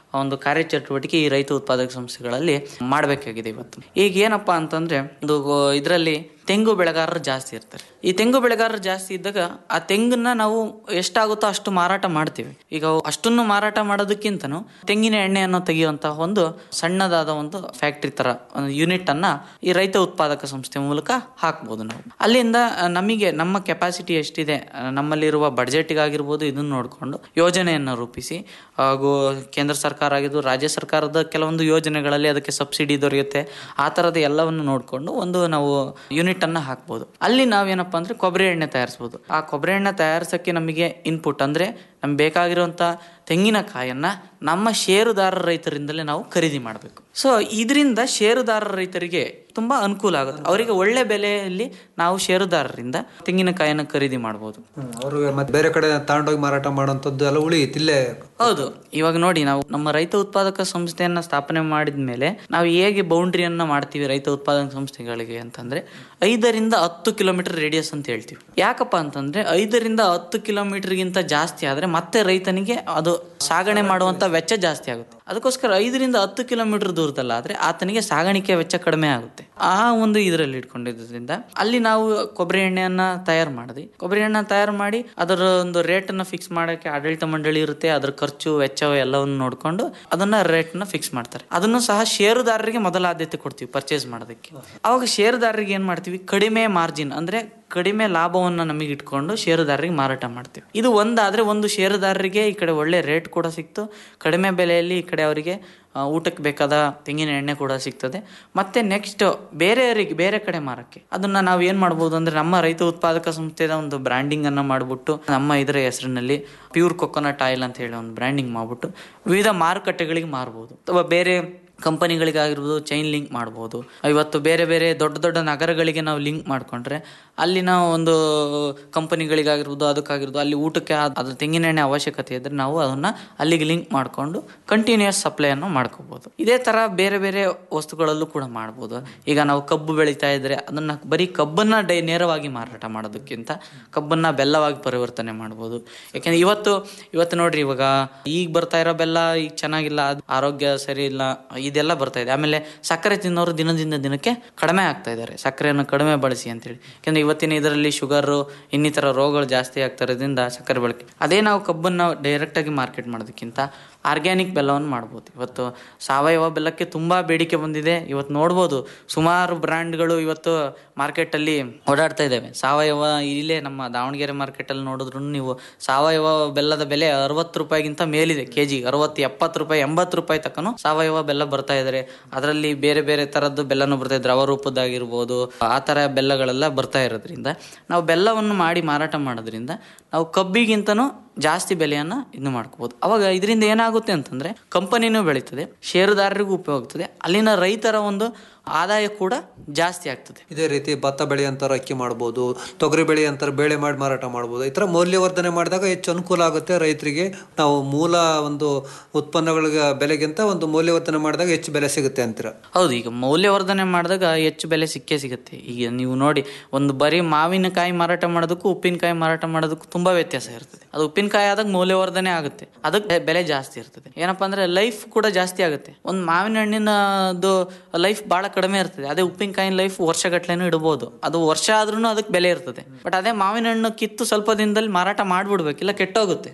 ಒಂದು ಕಾರ್ಯಚಟುವಟಿಕೆ ಈ ರೈತ ಉತ್ಪಾದಕ ಸಂಸ್ಥೆಗಳಲ್ಲಿ ಮಾಡಬೇಕಾಗಿದೆ ಇವತ್ತು ಈಗ ಏನಪ್ಪಾ ಅಂತಂದ್ರೆ ಒಂದು ಇದರಲ್ಲಿ ತೆಂಗು ಬೆಳೆಗಾರರು ಜಾಸ್ತಿ ಇರ್ತಾರೆ ಈ ತೆಂಗು ಬೆಳೆಗಾರರು ಜಾಸ್ತಿ ಇದ್ದಾಗ ಆ ತೆಂಗನ್ನ ನಾವು ಎಷ್ಟಾಗುತ್ತೋ ಅಷ್ಟು ಮಾರಾಟ ಮಾಡ್ತೀವಿ ಈಗ ಅಷ್ಟನ್ನು ಮಾರಾಟ ಮಾಡೋದಕ್ಕಿಂತನೂ ತೆಂಗಿನ ಎಣ್ಣೆಯನ್ನು ತೆಗೆಯುವಂತಹ ಒಂದು ಸಣ್ಣದಾದ ಒಂದು ಫ್ಯಾಕ್ಟ್ರಿ ತರ ಒಂದು ಯೂನಿಟ್ ಅನ್ನ ಈ ರೈತ ಉತ್ಪಾದಕ ಸಂಸ್ಥೆ ಮೂಲಕ ಹಾಕ್ಬೋದು ನಾವು ಅಲ್ಲಿಂದ ಆ, ನಮಗೆ ನಮ್ಮ ಕೆಪಾಸಿಟಿ ಎಷ್ಟಿದೆ ಆ, ನಮ್ಮಲ್ಲಿರುವ ಬಡ್ಜೆಟ್ಗಾಗಿರ್ಬೋದು ಇದನ್ನ ನೋಡಿಕೊಂಡು ಯೋಜನೆಯನ್ನು ರೂಪಿಸಿ ಹಾಗೂ ಕೇಂದ್ರ ಸರ್ಕಾರ ಆಗಿದ್ದು ರಾಜ್ಯ ಸರ್ಕಾರದ ಕೆಲವೊಂದು ಯೋಜನೆಗಳಲ್ಲಿ ಅದಕ್ಕೆ ಸಬ್ಸಿಡಿ ದೊರೆಯುತ್ತೆ ಆ ಥರದ ಎಲ್ಲವನ್ನು ನೋಡಿಕೊಂಡು ಒಂದು ನಾವು ಯೂನಿಟ್ ಅನ್ನ ಹಾಕ್ಬೋದು ಅಲ್ಲಿ ನಾವೇನಪ್ಪ ಅಂದ್ರೆ ಕೊಬ್ಬರಿ ಎಣ್ಣೆ ತಯಾರಿಸ್ಬೋದು ಆ ಕೊಬ್ಬರಿ ಎಣ್ಣೆ ತಯಾರಿಸೋಕ್ಕೆ ನಮಗೆ ಇನ್ಪುಟ್ ಅಂದ್ರೆ ನಮ್ಗೆ ಬೇಕಾಗಿರುವಂತ ತೆಂಗಿನಕಾಯನ್ನ ನಮ್ಮ ಷೇರುದಾರರ ರೈತರಿಂದಲೇ ನಾವು ಖರೀದಿ ಮಾಡಬೇಕು ಸೊ ಇದರಿಂದ ಷೇರುದಾರರ ರೈತರಿಗೆ ತುಂಬಾ ಅನುಕೂಲ ಆಗುತ್ತೆ ಅವರಿಗೆ ಒಳ್ಳೆ ಬೆಲೆಯಲ್ಲಿ ನಾವು ಷೇರುದಾರರಿಂದ ತೆಂಗಿನಕಾಯನ್ನು ಖರೀದಿ ಮಾಡಬಹುದು ಅವರು ಮತ್ತೆ ಬೇರೆ ಕಡೆ ತಗೊಂಡೋಗಿ ಮಾರಾಟ ಮಾಡೋಂಥದ್ದು ಎಲ್ಲ ಉಳಿಯುತ್ತೆ ಇಲ್ಲೇ ಹೌದು ಇವಾಗ ನೋಡಿ ನಾವು ನಮ್ಮ ರೈತ ಉತ್ಪಾದಕ ಸಂಸ್ಥೆಯನ್ನ ಸ್ಥಾಪನೆ ಮಾಡಿದ ಮೇಲೆ ನಾವು ಹೇಗೆ ಬೌಂಡ್ರಿಯನ್ನ ಮಾಡ್ತೀವಿ ರೈತ ಉತ್ಪಾದಕ ಸಂಸ್ಥೆಗಳಿಗೆ ಅಂತಂದ್ರೆ ಐದರಿಂದ ಹತ್ತು ಕಿಲೋಮೀಟರ್ ರೇಡಿಯಸ್ ಅಂತ ಹೇಳ್ತೀವಿ ಯಾಕಪ್ಪ ಅಂತಂದ್ರೆ ಐದರಿಂದ ಹತ್ತು ಕಿಲೋಮೀಟರ್ಗಿಂತ ಜಾಸ್ತಿ ಆದ್ರೆ ಮತ್ತೆ ರೈತನಿಗೆ ಅದು ಸಾಗಣೆ ಮಾಡುವಂತ ವೆಚ್ಚ ಜಾಸ್ತಿ ಆಗುತ್ತೆ ಅದಕ್ಕೋಸ್ಕರ ಐದರಿಂದ ಹತ್ತು ಕಿಲೋಮೀಟರ್ ದೂರದಲ್ಲ ಆದ್ರೆ ಆತನಿಗೆ ಸಾಗಾಣಿಕೆ ವೆಚ್ಚ ಕಡಿಮೆ ಆಗುತ್ತೆ ಆ ಒಂದು ಇದರಲ್ಲಿ ಇಟ್ಕೊಂಡಿದ್ದರಿಂದ ಅಲ್ಲಿ ನಾವು ಕೊಬ್ಬರಿ ಎಣ್ಣೆಯನ್ನ ತಯಾರು ಮಾಡಿದ್ವಿ ಕೊಬ್ಬರಿ ಎಣ್ಣೆ ತಯಾರು ಮಾಡಿ ಅದರ ಒಂದು ರೇಟ್ ಅನ್ನ ಫಿಕ್ಸ್ ಮಾಡಕ್ಕೆ ಆಡಳಿತ ಮಂಡಳಿ ಇರುತ್ತೆ ಅದ್ರ ಖರ್ಚು ವೆಚ್ಚ ಎಲ್ಲವನ್ನು ನೋಡ್ಕೊಂಡು ಅದನ್ನ ರೇಟ್ ನ ಫಿಕ್ಸ್ ಮಾಡ್ತಾರೆ ಅದನ್ನು ಸಹ ಷೇರುದಾರರಿಗೆ ಮೊದಲ ಆದ್ಯತೆ ಕೊಡ್ತೀವಿ ಪರ್ಚೇಸ್ ಮಾಡೋದಕ್ಕೆ ಅವಾಗ ಷೇರುದಾರರಿಗೆ ಏನ್ ಮಾಡ್ತೀವಿ ಕಡಿಮೆ ಮಾರ್ಜಿನ್ ಅಂದ್ರೆ ಕಡಿಮೆ ಲಾಭವನ್ನ ನಮಗೆ ಇಟ್ಕೊಂಡು ಷೇರುದಾರರಿಗೆ ಮಾರಾಟ ಮಾಡ್ತೀವಿ ಇದು ಒಂದಾದ್ರೆ ಒಂದು ಷೇರುದಾರರಿಗೆ ಈ ಕಡೆ ಒಳ್ಳೆ ರೇಟ್ ಕೂಡ ಸಿಕ್ತು ಕಡಿಮೆ ಬೆಲೆಯಲ್ಲಿ ಈ ಕಡೆ ಅವರಿಗೆ ಆ, ಊಟಕ್ಕೆ ಬೇಕಾದ ತೆಂಗಿನ ಎಣ್ಣೆ ಕೂಡ ಸಿಗ್ತದೆ ಮತ್ತೆ ನೆಕ್ಸ್ಟ್ ಬೇರೆಯವರಿಗೆ ಬೇರೆ ಕಡೆ ಮಾರಕ್ಕೆ ಅದನ್ನ ನಾವು ಏನ್ ಮಾಡ್ಬೋದು ಅಂದ್ರೆ ನಮ್ಮ ರೈತ ಉತ್ಪಾದಕ ಸಂಸ್ಥೆದ ಒಂದು ಬ್ರ್ಯಾಂಡಿಂಗ್ ಅನ್ನ ಮಾಡ್ಬಿಟ್ಟು ನಮ್ಮ ಇದರ ಹೆಸರಿನಲ್ಲಿ ಪ್ಯೂರ್ ಕೊಕೊನಟ್ ಆಯಿಲ್ ಅಂತ ಹೇಳಿ ಒಂದು ಬ್ರ್ಯಾಂಡಿಂಗ್ ಮಾಡ್ಬಿಟ್ಟು ವಿವಿಧ ಮಾರುಕಟ್ಟೆಗಳಿಗೆ ಮಾರ್ಬೋದು ಅಥವಾ ಬೇರೆ ಕಂಪನಿಗಳಿಗಾಗಿರ್ಬೋದು ಚೈನ್ ಲಿಂಕ್ ಮಾಡ್ಬೋದು ಇವತ್ತು ಬೇರೆ ಬೇರೆ ದೊಡ್ಡ ದೊಡ್ಡ ನಗರಗಳಿಗೆ ನಾವು ಲಿಂಕ್ ಮಾಡ್ಕೊಂಡ್ರೆ ಅಲ್ಲಿನ ಒಂದು ಕಂಪನಿಗಳಿಗಾಗಿರ್ಬೋದು ಅದಕ್ಕಾಗಿರ್ಬೋದು ಅಲ್ಲಿ ಊಟಕ್ಕೆ ಆ- ಅದು ತೆಂಗಿನ ಎಣ್ಣೆ ಅವಶ್ಯಕತೆ ಇದ್ರೆ ನಾವು ಅದನ್ನ ಅಲ್ಲಿಗೆ ಲಿಂಕ್ ಮಾಡಿಕೊಂಡು ಕಂಟಿನ್ಯೂಸ್ ಸಪ್ಲೈಯನ್ನು ಮಾಡ್ಕೋಬಹುದು ಇದೇ ತರ ಬೇರೆ ಬೇರೆ ವಸ್ತುಗಳಲ್ಲೂ ಕೂಡ ಮಾಡ್ಬೋದು ಈಗ ನಾವು ಕಬ್ಬು ಬೆಳೀತಾ ಇದ್ರೆ ಅದನ್ನ ಬರೀ ಕಬ್ಬನ್ನ ಡೈ ನೇರವಾಗಿ ಮಾರಾಟ ಮಾಡೋದಕ್ಕಿಂತ ಕಬ್ಬನ್ನ ಬೆಲ್ಲವಾಗಿ ಪರಿವರ್ತನೆ ಮಾಡ್ಬೋದು ಯಾಕೆಂದ್ರೆ ಇವತ್ತು ಇವತ್ತು ನೋಡ್ರಿ ಇವಾಗ ಈಗ ಬರ್ತಾ ಇರೋ ಬೆಲ್ಲ ಈಗ ಚೆನ್ನಾಗಿಲ್ಲ ಅದ್ ಆರೋಗ್ಯ ಸರಿ ಇಲ್ಲ ಇದೆಲ್ಲ ಬರ್ತಾ ಇದೆ ಆಮೇಲೆ ಸಕ್ಕರೆ ತಿನ್ನೋರು ದಿನದಿಂದ ದಿನಕ್ಕೆ ಕಡಿಮೆ ಆಗ್ತಾ ಇದ್ದಾರೆ ಸಕ್ಕರೆಯನ್ನು ಕಡಿಮೆ ಬಳಸಿ ಅಂತೇಳಿ ಯಾಕಂದ್ರೆ ಇವತ್ತಿನ ಇದರಲ್ಲಿ ಶುಗರ್ ಇನ್ನಿತರ ರೋಗಗಳು ಜಾಸ್ತಿ ಆಗ್ತಾ ಇರೋದ್ರಿಂದ ಸಕ್ಕರೆ ಬಳಕೆ ಅದೇ ನಾವು ಕಬ್ಬನ್ನ ಡೈರೆಕ್ಟ್ ಆಗಿ ಮಾರ್ಕೆಟ್ ಮಾಡೋದಕ್ಕಿಂತ ಆರ್ಗ್ಯಾನಿಕ್ ಬೆಲ್ಲವನ್ನು ಮಾಡ್ಬೋದು ಇವತ್ತು ಸಾವಯವ ಬೆಲ್ಲಕ್ಕೆ ತುಂಬಾ ಬೇಡಿಕೆ ಬಂದಿದೆ ಇವತ್ತು ನೋಡ್ಬೋದು ಸುಮಾರು ಬ್ರ್ಯಾಂಡ್ಗಳು ಇವತ್ತು ಮಾರ್ಕೆಟ್ ಅಲ್ಲಿ ಓಡಾಡ್ತಾ ಇದ್ದಾವೆ ಸಾವಯವ ಇಲ್ಲೇ ನಮ್ಮ ದಾವಣಗೆರೆ ಮಾರ್ಕೆಟ್ ಅಲ್ಲಿ ನೋಡಿದ್ರು ನೀವು ಸಾವಯವ ಬೆಲ್ಲದ ಬೆಲೆ ಅರವತ್ತು ರೂಪಾಯಿಗಿಂತ ಮೇಲಿದೆ ಕೆಜಿ ಅರವತ್ತು ಎಪ್ಪತ್ತು ರೂಪಾಯಿ ಎಂಬತ್ತು ರೂಪಾಯಿ ತಕ್ಕನು ಸಾವಯವ ಬೆಲ್ಲ ಬರ್ತಾ ಇದಾರೆ ಅದರಲ್ಲಿ ಬೇರೆ ಬೇರೆ ತರದ್ದು ಬೆಲ್ಲನು ಬರ್ತಾ ಇದೆ ದ್ರವ ರೂಪದ್ದಾಗಿರ್ಬೋದು ಆ ತರ ಬೆಲ್ಲಗಳೆಲ್ಲ ಬರ್ತಾ ಇರೋದ್ರಿಂದ ನಾವು ಬೆಲ್ಲವನ್ನು ಮಾಡಿ ಮಾರಾಟ ಮಾಡೋದ್ರಿಂದ ನಾವು ಕಬ್ಬಿಗಿಂತನೂ ಜಾಸ್ತಿ ಬೆಲೆಯನ್ನ ಇದು ಮಾಡ್ಕೋಬಹುದು ಅವಾಗ ಇದರಿಂದ ಏನಾಗುತ್ತೆ ಅಂತಂದ್ರೆ ಕಂಪನಿನೂ ಬೆಳೀತದೆ ಷೇರುದಾರರಿಗೂ ಉಪಯೋಗ ಆಗ್ತದೆ ಅಲ್ಲಿನ ರೈತರ ಒಂದು ಆದಾಯ ಕೂಡ ಜಾಸ್ತಿ ಆಗ್ತದೆ ಇದೇ ರೀತಿ ಭತ್ತ ಬೆಳೆ ಅಂತಾರೆ ಅಕ್ಕಿ ಮಾಡ್ಬೋದು ತೊಗರಿ ಬೆಳೆ ಅಂತಾರೆ ಬೇಳೆ ಮಾಡಿ ಮಾರಾಟ ಮಾಡ್ಬೋದು ಈ ಥರ ಮೌಲ್ಯವರ್ಧನೆ ಮಾಡಿದಾಗ ಹೆಚ್ಚು ಅನುಕೂಲ ಆಗುತ್ತೆ ರೈತರಿಗೆ ನಾವು ಮೂಲ ಒಂದು ಉತ್ಪನ್ನಗಳಿಗೆ ಬೆಲೆಗಿಂತ ಒಂದು ಮೌಲ್ಯವರ್ಧನೆ ಮಾಡಿದಾಗ ಹೆಚ್ಚು ಬೆಲೆ ಸಿಗುತ್ತೆ ಅಂತೀರ ಹೌದು ಈಗ ಮೌಲ್ಯವರ್ಧನೆ ಮಾಡಿದಾಗ ಹೆಚ್ಚು ಬೆಲೆ ಸಿಕ್ಕೇ ಸಿಗುತ್ತೆ ಈಗ ನೀವು ನೋಡಿ ಒಂದು ಬರೀ ಮಾವಿನಕಾಯಿ ಮಾರಾಟ ಮಾಡೋದಕ್ಕೂ ಉಪ್ಪಿನಕಾಯಿ ಮಾರಾಟ ಮಾಡೋದಕ್ಕೂ ತುಂಬಾ ವ್ಯತ್ಯಾಸ ಇರ್ತದೆ ಅದು ಉಪ್ಪಿನಕಾಯಿ ಆದಾಗ ಮೌಲ್ಯವರ್ಧನೆ ಆಗುತ್ತೆ ಅದಕ್ಕೆ ಬೆಲೆ ಜಾಸ್ತಿ ಇರ್ತದೆ ಏನಪ್ಪಾ ಅಂದ್ರೆ ಲೈಫ್ ಕೂಡ ಜಾಸ್ತಿ ಆಗುತ್ತೆ ಒಂದು ಮಾವಿನ ಹಣ್ಣಿನದು ಲೈಫ್ ಬಹಳ ಕಡಿಮೆ ಇರ್ತದೆ ಅದೇ ಉಪ್ಪಿನಕಾಯಿನ ಲೈಫ್ ವರ್ಷಗಟ್ಲೆನೂ ಇಡಬಹುದು ಅದು ವರ್ಷ ಆದ್ರೂ ಅದಕ್ಕೆ ಬೆಲೆ ಇರ್ತದೆ ಬಟ್ ಅದೇ ಮಾವಿನ ಹಣ್ಣು ಕಿತ್ತು ಸ್ವಲ್ಪ ದಿನದಲ್ಲಿ ಮಾರಾಟ ಮಾಡ್ಬಿಡ್ಬೇಕು ಇಲ್ಲ ಕೆಟ್ಟೋಗುತ್ತೆ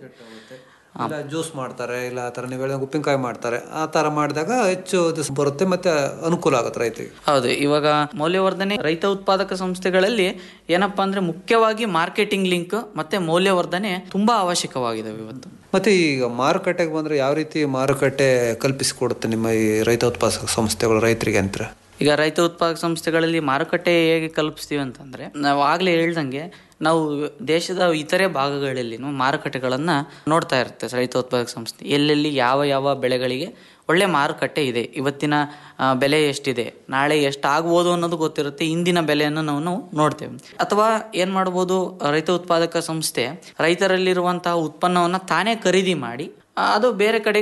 ಇಲ್ಲ ಜ್ಯೂಸ್ ಮಾಡ್ತಾರೆ ಇಲ್ಲ ಆ ಥರ ನೀವು ಹೇಳಿದ ಉಪ್ಪಿನಕಾಯಿ ಮಾಡ್ತಾರೆ ಆ ಥರ ಮಾಡಿದಾಗ ಹೆಚ್ಚು ದಿವಸ ಬರುತ್ತೆ ಮತ್ತೆ ಅನುಕೂಲ ಆಗುತ್ತೆ ರೈತರಿಗೆ ಹೌದು ಇವಾಗ ಮೌಲ್ಯವರ್ಧನೆ ರೈತ ಉತ್ಪಾದಕ ಸಂಸ್ಥೆಗಳಲ್ಲಿ ಏನಪ್ಪಾ ಅಂದ್ರೆ ಮುಖ್ಯವಾಗಿ ಮಾರ್ಕೆಟಿಂಗ್ ಲಿಂಕ್ ಮತ್ತೆ ಮೌಲ್ಯವರ್ಧನೆ ತುಂಬಾ ಅವಶ್ಯಕವಾಗಿದಾವೆ ಇವತ್ತು ಮತ್ತೆ ಈಗ ಮಾರುಕಟ್ಟೆಗೆ ಬಂದ್ರೆ ಯಾವ ರೀತಿ ಮಾರುಕಟ್ಟೆ ಕಲ್ಪಿಸಿಕೊಡುತ್ತೆ ನಿಮ್ಮ ಈ ರೈತ ಉತ್ಪಾದಕ ಸಂಸ್ಥೆಗಳು ರೈತರಿಗೆ ಅಂತೀರ ಈಗ ರೈತ ಉತ್ಪಾದಕ ಸಂಸ್ಥೆಗಳಲ್ಲಿ ಮಾರುಕಟ್ಟೆ ಹೇಗೆ ಕಲ್ಪಿಸ್ತೀವಿ ಅಂತಂದ್ರೆ ನಾವು ಆಗ್ಲೇ ಹೇಳ್ದಂಗೆ ನಾವು ದೇಶದ ಇತರೆ ಭಾಗಗಳಲ್ಲಿ ಮಾರುಕಟ್ಟೆಗಳನ್ನ ನೋಡ್ತಾ ಇರುತ್ತೆ ರೈತ ಉತ್ಪಾದಕ ಸಂಸ್ಥೆ ಎಲ್ಲೆಲ್ಲಿ ಯಾವ ಯಾವ ಬೆಳೆಗಳಿಗೆ ಒಳ್ಳೆ ಮಾರುಕಟ್ಟೆ ಇದೆ ಇವತ್ತಿನ ಆ, ಬೆಲೆ ಎಷ್ಟಿದೆ ನಾಳೆ ಎಷ್ಟಾಗ್ಬೋದು ಅನ್ನೋದು ಗೊತ್ತಿರುತ್ತೆ ಇಂದಿನ ಬೆಲೆಯನ್ನು ನಾವು ನಾವು ನೋಡ್ತೇವೆ ಅಥವಾ ಏನ್ ಮಾಡ್ಬೋದು ರೈತ ಉತ್ಪಾದಕ ಸಂಸ್ಥೆ ರೈತರಲ್ಲಿರುವಂತಹ ಉತ್ಪನ್ನವನ್ನ ತಾನೇ ಖರೀದಿ ಮಾಡಿ ಆ, ಅದು ಬೇರೆ ಕಡೆಗೆ